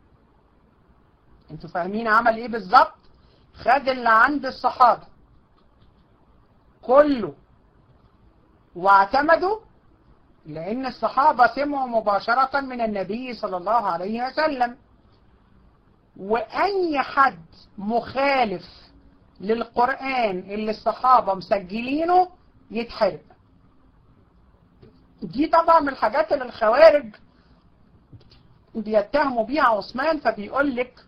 انتوا فاهمين عمل ايه بالظبط خد اللي عند الصحابة كله واعتمدوا لان الصحابة سمعوا مباشرة من النبي صلى الله عليه وسلم واي حد مخالف للقرآن اللي الصحابة مسجلينه يتحرق دي طبعا من الحاجات اللي الخوارج بيتهموا بيها عثمان فبيقول لك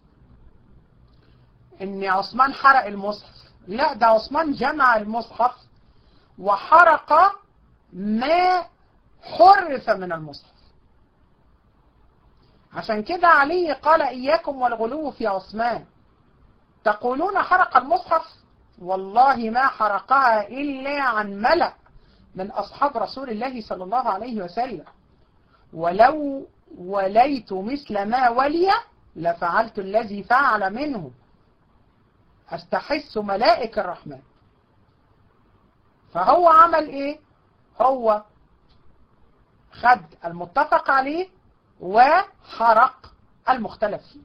ان عثمان حرق المصحف لا ده عثمان جمع المصحف وحرق ما حرف من المصحف عشان كده علي قال إياكم والغلو في عثمان تقولون حرق المصحف والله ما حرقها إلا عن ملأ من أصحاب رسول الله صلى الله عليه وسلم ولو وليت مثل ما ولي لفعلت الذي فعل منه استحس ملائك الرحمن فهو عمل ايه هو خد المتفق عليه وحرق المختلف فيه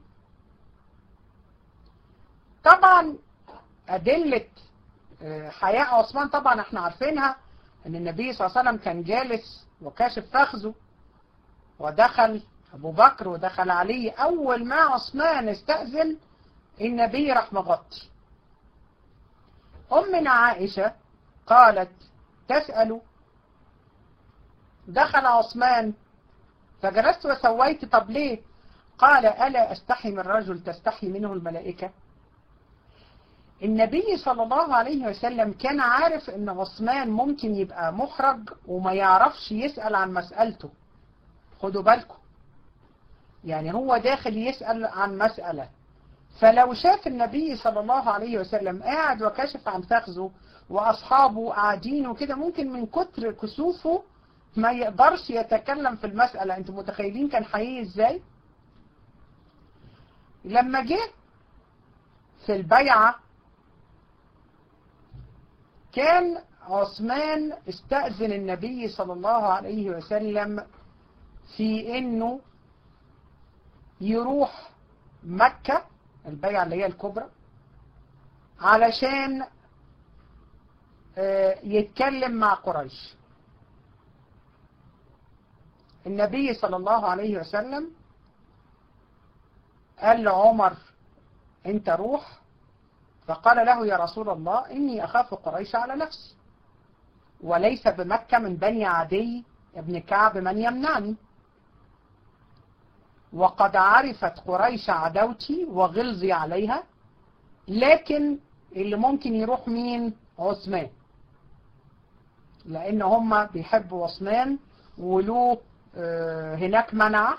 طبعا أدلة حياء عثمان طبعا احنا عارفينها ان النبي صلى الله عليه وسلم كان جالس وكاشف فخذه ودخل ابو بكر ودخل علي اول ما عثمان استأذن النبي راح مغطي امنا عائشة قالت تسأل دخل عثمان فجلست وسويت طب ليه قال ألا أستحي من رجل تستحي منه الملائكة النبي صلى الله عليه وسلم كان عارف ان عثمان ممكن يبقى محرج وما يعرفش يسأل عن مسألته خدوا بالكم يعني هو داخل يسأل عن مسألة فلو شاف النبي صلى الله عليه وسلم قاعد وكشف عن فخذه وأصحابه قاعدين وكده ممكن من كتر كسوفه ما يقدرش يتكلم في المسألة انتوا متخيلين كان حقيقي ازاي لما جه في البيعة كان عثمان استأذن النبي صلى الله عليه وسلم في انه يروح مكة البيعة اللي هي الكبرى علشان يتكلم مع قريش النبي صلى الله عليه وسلم قال لعمر انت روح فقال له يا رسول الله إني أخاف قريش على نفسي وليس بمكة من بني عدي ابن كعب من يمنعني وقد عرفت قريش عدوتي وغلظي عليها لكن اللي ممكن يروح مين عثمان لأن هم بيحبوا عثمان وله هناك منع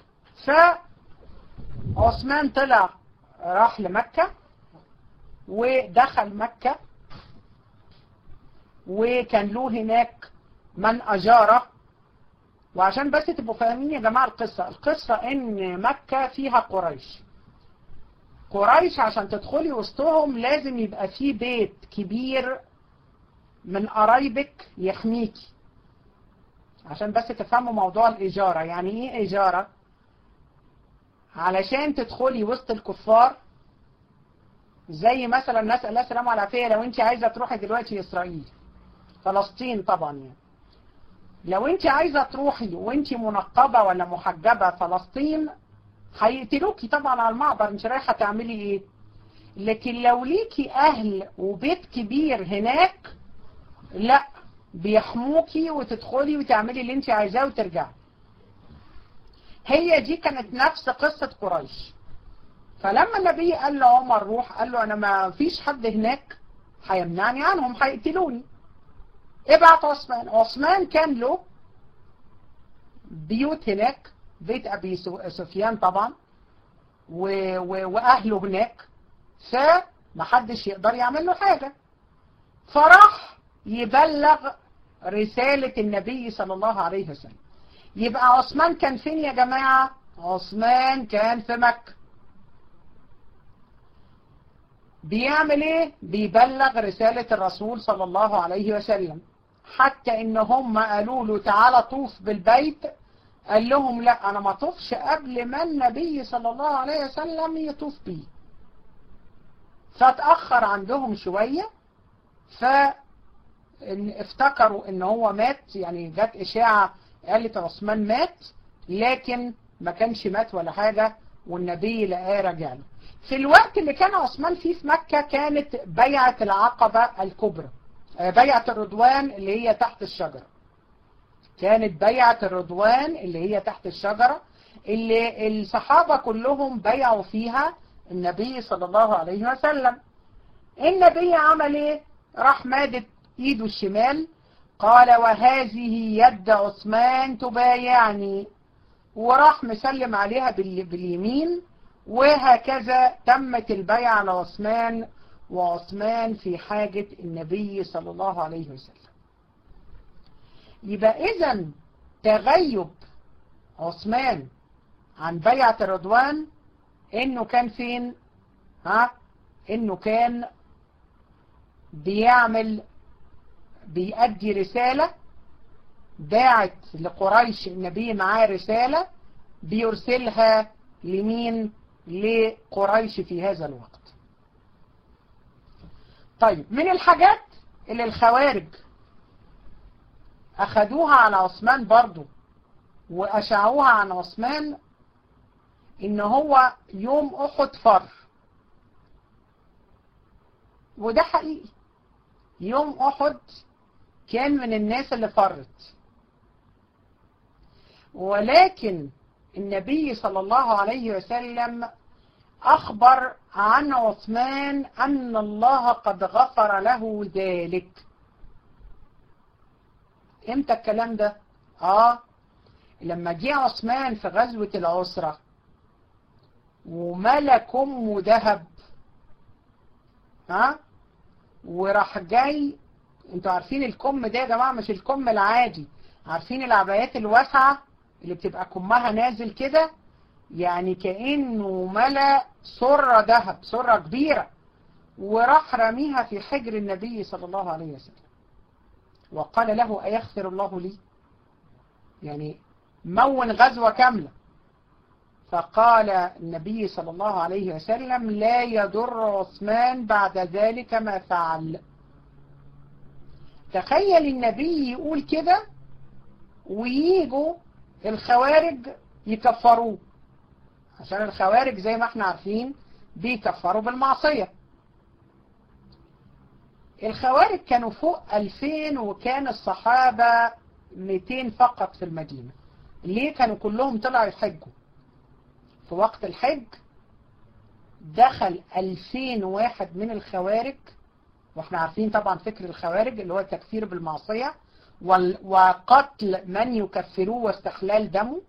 فعثمان طلع راح لمكة ودخل مكة وكان له هناك من أجاره وعشان بس تبقوا فاهمين يا جماعة القصة القصة ان مكة فيها قريش قريش عشان تدخلي وسطهم لازم يبقى في بيت كبير من قرايبك يحميكي عشان بس تفهموا موضوع الإجارة يعني ايه إجارة علشان تدخلي وسط الكفار زي مثلا نسأل الله السلامة والعافية لو انت عايزة تروحي دلوقتي إسرائيل فلسطين طبعا يعني لو انت عايزة تروحي وانت منقبة ولا محجبة فلسطين هيقتلوكي طبعا على المعبر انت رايحة تعملي ايه لكن لو ليكي اهل وبيت كبير هناك لا بيحموكي وتدخلي وتعملي اللي انت عايزاه وترجعي هي دي كانت نفس قصة قريش فلما النبي قال لعمر روح قال له انا ما فيش حد هناك هيمنعني عنهم هيقتلوني ابعت عثمان عثمان كان له بيوت هناك بيت ابي سفيان طبعا و... و... واهله هناك فمحدش يقدر يعمل له حاجة فراح يبلغ رسالة النبي صلى الله عليه وسلم يبقى عثمان كان فين يا جماعة عثمان كان في مكة بيعمل ايه بيبلغ رسالة الرسول صلى الله عليه وسلم حتى ان هم قالوا له تعالى طوف بالبيت قال لهم لا انا ما طوفش قبل ما النبي صلى الله عليه وسلم يطوف بيه فاتأخر عندهم شوية فافتكروا ان هو مات يعني جت اشاعة قالت عثمان مات لكن ما كانش مات ولا حاجة والنبي لقاه رجع له في الوقت اللي كان عثمان فيه في مكة كانت بيعة العقبة الكبرى بيعة الرضوان اللي هي تحت الشجرة كانت بيعة الرضوان اللي هي تحت الشجرة اللي الصحابة كلهم بيعوا فيها النبي صلى الله عليه وسلم النبي عمل ايه راح مادت ايده الشمال قال وهذه يد عثمان تبايعني وراح مسلم عليها باليمين وهكذا تمت البيعة على عثمان وعثمان في حاجة النبي صلى الله عليه وسلم يبقى إذا تغيب عثمان عن بيعة الرضوان إنه كان فين ها إنه كان بيعمل بيأدي رسالة باعت لقريش النبي معاه رسالة بيرسلها لمين لقريش في هذا الوقت طيب من الحاجات اللي الخوارج أخدوها على عثمان برضو وأشعوها عن عثمان إن هو يوم أحد فر وده حقيقي يوم أحد كان من الناس اللي فرت ولكن النبي صلى الله عليه وسلم أخبر عن عثمان أن الله قد غفر له ذلك امتى الكلام ده اه لما جه عثمان في غزوة العسرة وملك أمه ذهب ها وراح جاي انتوا عارفين الكم ده يا جماعة مش الكم العادي عارفين العبايات الواسعة اللي بتبقى كمها نازل كده يعني كأنه ملا سرة ذهب سرة كبيرة وراح رميها في حجر النبي صلى الله عليه وسلم وقال له أيغفر الله لي يعني مون غزوة كاملة فقال النبي صلى الله عليه وسلم لا يضر عثمان بعد ذلك ما فعل تخيل النبي يقول كده وييجوا الخوارج يكفروه عشان الخوارج زي ما احنا عارفين بيكفروا بالمعصية الخوارج كانوا فوق 2000 وكان الصحابة 200 فقط في المدينة ليه كانوا كلهم طلعوا يحجوا في وقت الحج دخل 2000 واحد من الخوارج واحنا عارفين طبعا فكر الخوارج اللي هو التكفير بالمعصية وقتل من يكفروه واستحلال دمه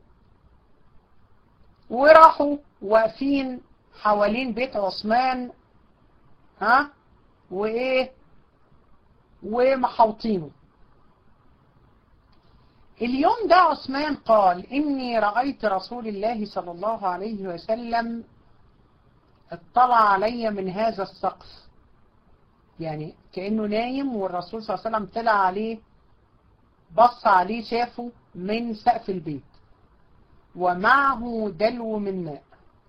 وراحوا واقفين حوالين بيت عثمان ها وايه ومحوطينه اليوم ده عثمان قال إني رأيت رسول الله صلى الله عليه وسلم اطلع علي من هذا السقف يعني كأنه نايم والرسول صلى الله عليه وسلم طلع عليه بص عليه شافه من سقف البيت ومعه دلو من ماء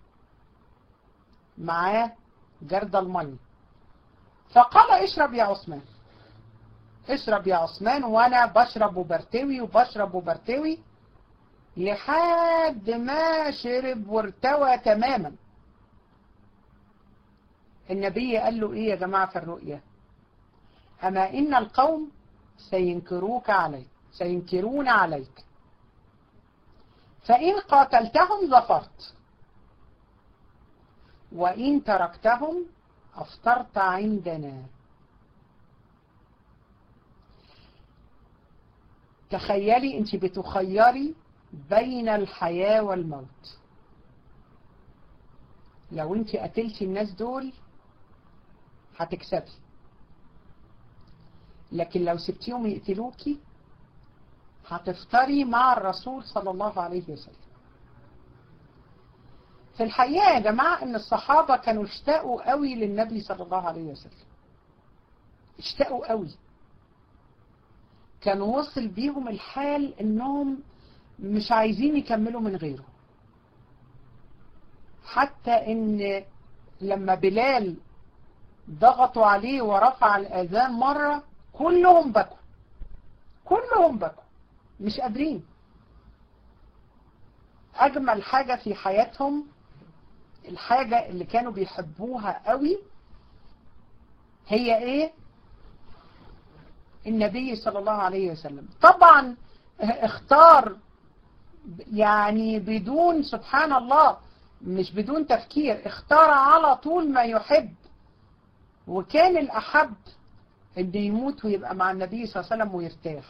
معاه جرد المية فقال اشرب يا عثمان اشرب يا عثمان وانا بشرب وبرتوي وبشرب وبرتوي لحد ما شرب وارتوى تماما النبي قال له ايه يا جماعة في الرؤية اما ان القوم سينكروك عليك سينكرون عليك فإن قاتلتهم ظفرت وإن تركتهم أفطرت عندنا تخيلي انت بتخيري بين الحياة والموت لو انت قتلتي الناس دول هتكسبي لكن لو سبتيهم يقتلوكي هتفطري مع الرسول صلى الله عليه وسلم في الحقيقة يا جماعة ان الصحابة كانوا اشتاقوا قوي للنبي صلى الله عليه وسلم اشتاقوا قوي كان وصل بيهم الحال انهم مش عايزين يكملوا من غيره حتى ان لما بلال ضغطوا عليه ورفع الاذان مرة كلهم بكوا كلهم بكوا مش قادرين اجمل حاجة في حياتهم الحاجة اللي كانوا بيحبوها قوي هي ايه النبي صلى الله عليه وسلم طبعا اختار يعني بدون سبحان الله مش بدون تفكير اختار على طول ما يحب وكان الأحب ان يموت ويبقى مع النبي صلى الله عليه وسلم ويرتاح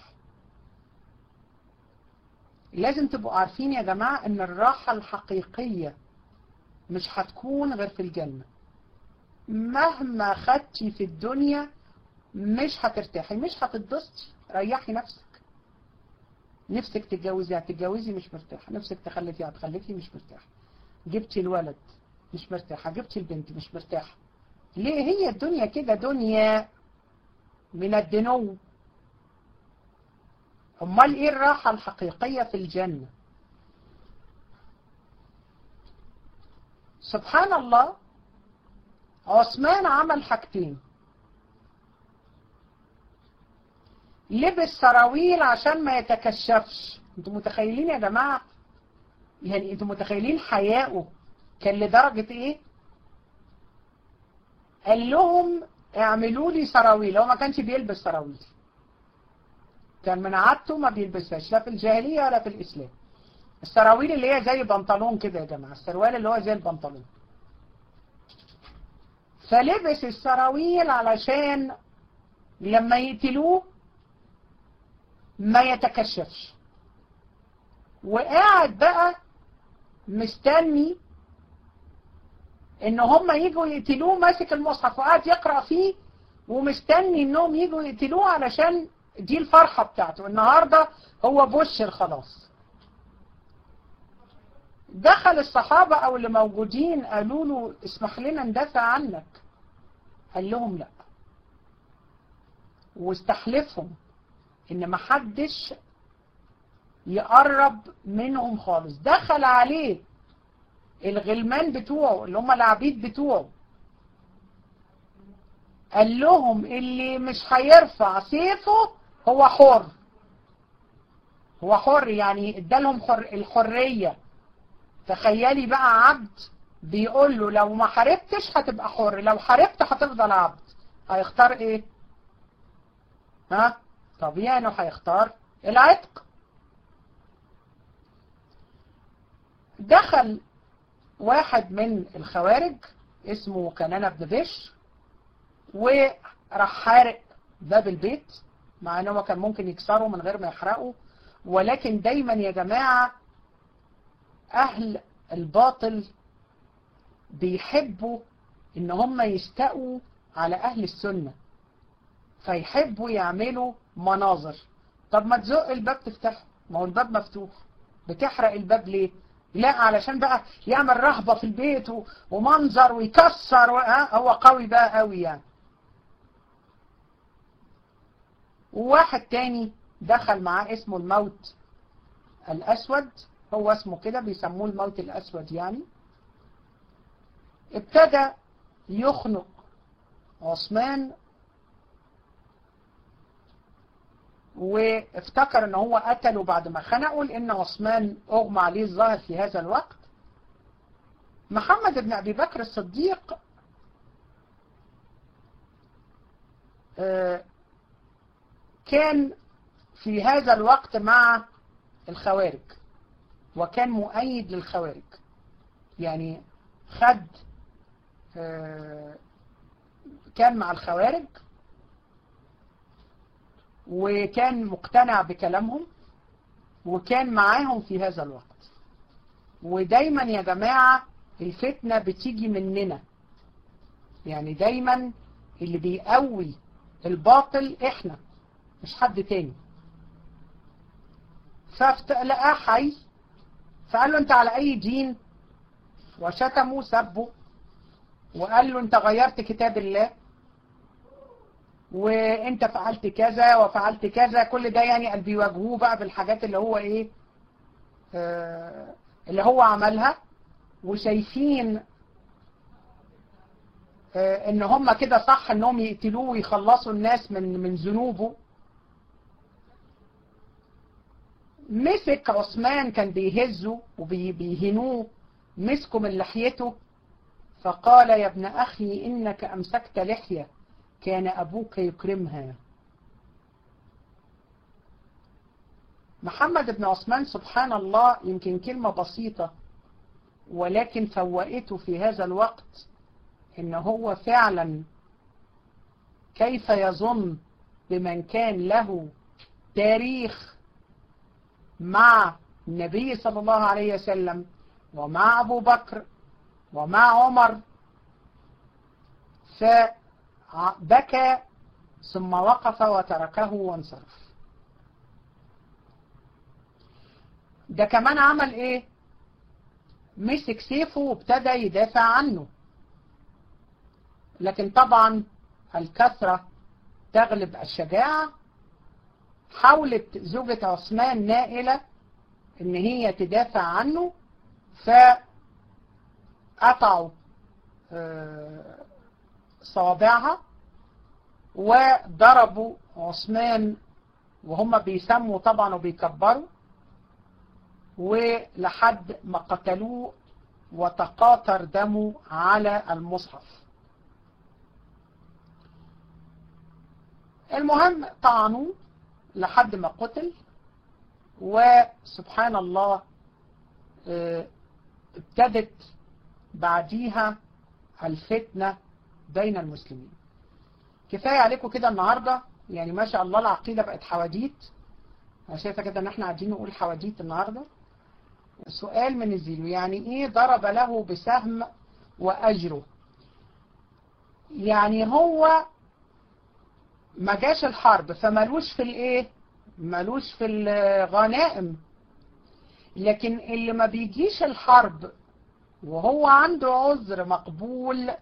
لازم تبقوا عارفين يا جماعة ان الراحة الحقيقية مش هتكون غير في الجنة مهما خدتي في الدنيا مش هترتاحي مش هتتبسطي ريحي نفسك نفسك تتجوزي هتتجوزي مش مرتاحة نفسك تخلفي هتخلفي مش مرتاحة جبتي الولد مش مرتاحة جبتي البنت مش مرتاحة ليه هي الدنيا كده دنيا من الدنو امال ايه الراحة الحقيقية في الجنة سبحان الله عثمان عمل حاجتين لبس سراويل عشان ما يتكشفش انتوا متخيلين يا جماعة يعني انتوا متخيلين حياؤه كان لدرجة ايه قال لهم اعملوا لي سراويل هو ما كانش بيلبس سراويل كان من عادته ما بيلبسهاش لا في الجاهلية ولا في الإسلام السراويل اللي هي زي بنطلون كده يا جماعة السروال اللي هو زي البنطلون فلبس السراويل علشان لما يقتلوه ما يتكشفش وقاعد بقى مستني ان هم يجوا يقتلوه ماسك المصحف وقاعد يقرأ فيه ومستني انهم يجوا يقتلوه علشان دي الفرحة بتاعته النهاردة هو بشر خلاص دخل الصحابة او اللي موجودين قالوا له اسمح لنا ندافع عنك قال لهم لا واستحلفهم ان محدش يقرب منهم خالص دخل عليه الغلمان بتوعه اللي هم العبيد بتوعه قال لهم اللي مش هيرفع سيفه هو حر هو حر يعني ادالهم حر الحرية تخيلي بقى عبد بيقول له لو ما حاربتش هتبقى حر لو حاربت هتفضل عبد هيختار ايه ها طبيعي انه هيختار العتق دخل واحد من الخوارج اسمه كنانة بن بش وراح حارق باب البيت مع انه هو كان ممكن يكسره من غير ما يحرقه ولكن دايما يا جماعة اهل الباطل بيحبوا ان هم يستقوا على اهل السنة فيحبوا يعملوا مناظر طب ما تزق الباب تفتحه ما هو الباب مفتوح بتحرق الباب ليه لا علشان بقى يعمل رهبة في البيت ومنظر ويكسر و... ها هو قوي بقى قوي يعني وواحد تاني دخل معاه اسمه الموت الأسود هو اسمه كده بيسموه الموت الأسود يعني ابتدى يخنق عثمان وافتكر ان هو قتله بعد ما خنقه لان عثمان اغمى عليه الظاهر في هذا الوقت محمد بن ابي بكر الصديق كان في هذا الوقت مع الخوارج وكان مؤيد للخوارج يعني خد كان مع الخوارج وكان مقتنع بكلامهم وكان معاهم في هذا الوقت ودايما يا جماعة الفتنة بتيجي مننا يعني دايما اللي بيقوي الباطل احنا مش حد تاني فلقاه حي فقال له انت على اي دين وشتمه سبه وقال له انت غيرت كتاب الله وانت فعلت كذا وفعلت كذا كل ده يعني قال بيواجهوه بقى بالحاجات اللي هو ايه آه اللي هو عملها وشايفين آه ان هم كده صح انهم يقتلوه ويخلصوا الناس من من ذنوبه مسك عثمان كان بيهزه وبيهنوه مسكه من لحيته فقال يا ابن أخي إنك أمسكت لحية كان أبوك يكرمها محمد بن عثمان سبحان الله يمكن كلمة بسيطة ولكن فوقته في هذا الوقت إن هو فعلا كيف يظن بمن كان له تاريخ مع النبي صلى الله عليه وسلم ومع أبو بكر ومع عمر فبكى ثم وقف وتركه وانصرف ده كمان عمل ايه مسك سيفه وابتدى يدافع عنه لكن طبعا الكثرة تغلب الشجاعة حاولت زوجة عثمان نائلة ان هي تدافع عنه فقطعوا صوابعها وضربوا عثمان وهم بيسموا طبعا وبيكبروا ولحد ما قتلوه وتقاطر دمه على المصحف المهم طعنوه لحد ما قتل وسبحان الله ابتدت بعديها الفتنة بين المسلمين كفاية عليكم كده النهاردة يعني ما شاء الله العقيدة بقت حواديت أنا شايفة كده ان احنا قاعدين نقول حواديت النهاردة سؤال من الزيلو يعني ايه ضرب له بسهم وأجره يعني هو ما جاش الحرب فمالوش في الايه مالوش في الغنائم لكن اللي ما بيجيش الحرب وهو عنده عذر مقبول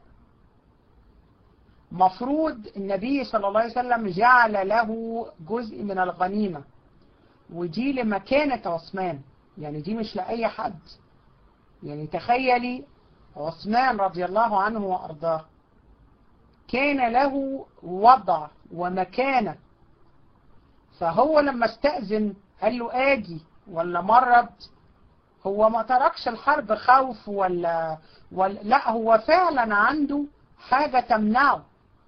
مفروض النبي صلى الله عليه وسلم جعل له جزء من الغنيمة ودي لمكانة عثمان يعني دي مش لأي حد يعني تخيلي عثمان رضي الله عنه وأرضاه كان له وضع ومكانة فهو لما استأذن قال له آجي ولا مرض هو ما تركش الحرب خوف ولا, ولا لا هو فعلا عنده حاجة تمنعه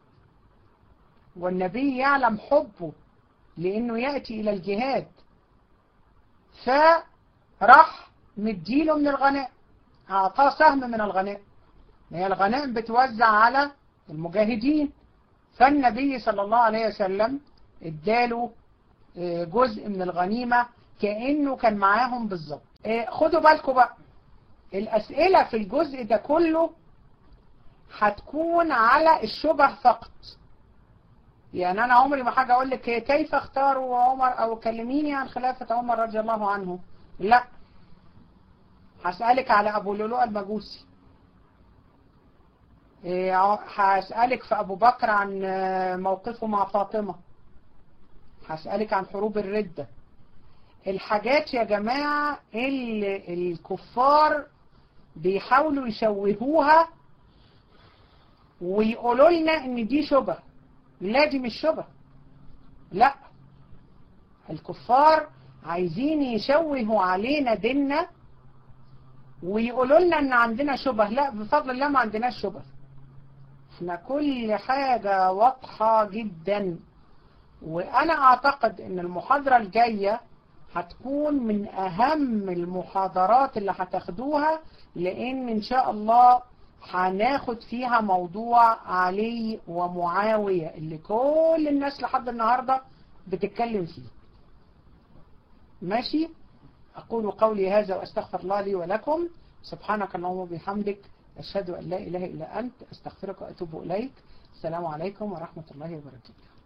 والنبي يعلم حبه لأنه يأتي إلى الجهاد فراح مديله من الغناء أعطاه سهم من الغناء هي الغنائم بتوزع على المجاهدين فالنبي صلى الله عليه وسلم اداله جزء من الغنيمة كأنه كان معاهم بالظبط خدوا بالكم بقى الأسئلة في الجزء ده كله هتكون على الشبه فقط يعني أنا عمري ما حاجة أقول لك كيف اختاروا عمر أو كلميني عن خلافة عمر رضي الله عنه لا هسألك على أبو لؤلؤ المجوسي إيه، هسألك في أبو بكر عن آه، موقفه مع فاطمة هسألك عن حروب الردة الحاجات يا جماعة اللي الكفار بيحاولوا يشوهوها ويقولوا لنا ان دي شبه لا دي مش شبه لا الكفار عايزين يشوهوا علينا ديننا ويقولوا لنا ان عندنا شبه لا بفضل الله ما عندناش شبه احنا كل حاجة واضحة جدا وانا اعتقد ان المحاضرة الجاية هتكون من اهم المحاضرات اللي هتاخدوها لان ان شاء الله هناخد فيها موضوع علي ومعاوية اللي كل الناس لحد النهاردة بتتكلم فيه ماشي أقول قولي هذا وأستغفر الله لي ولكم سبحانك اللهم وبحمدك أشهد أن لا إله إلا أنت أستغفرك وأتوب إليك السلام عليكم ورحمة الله وبركاته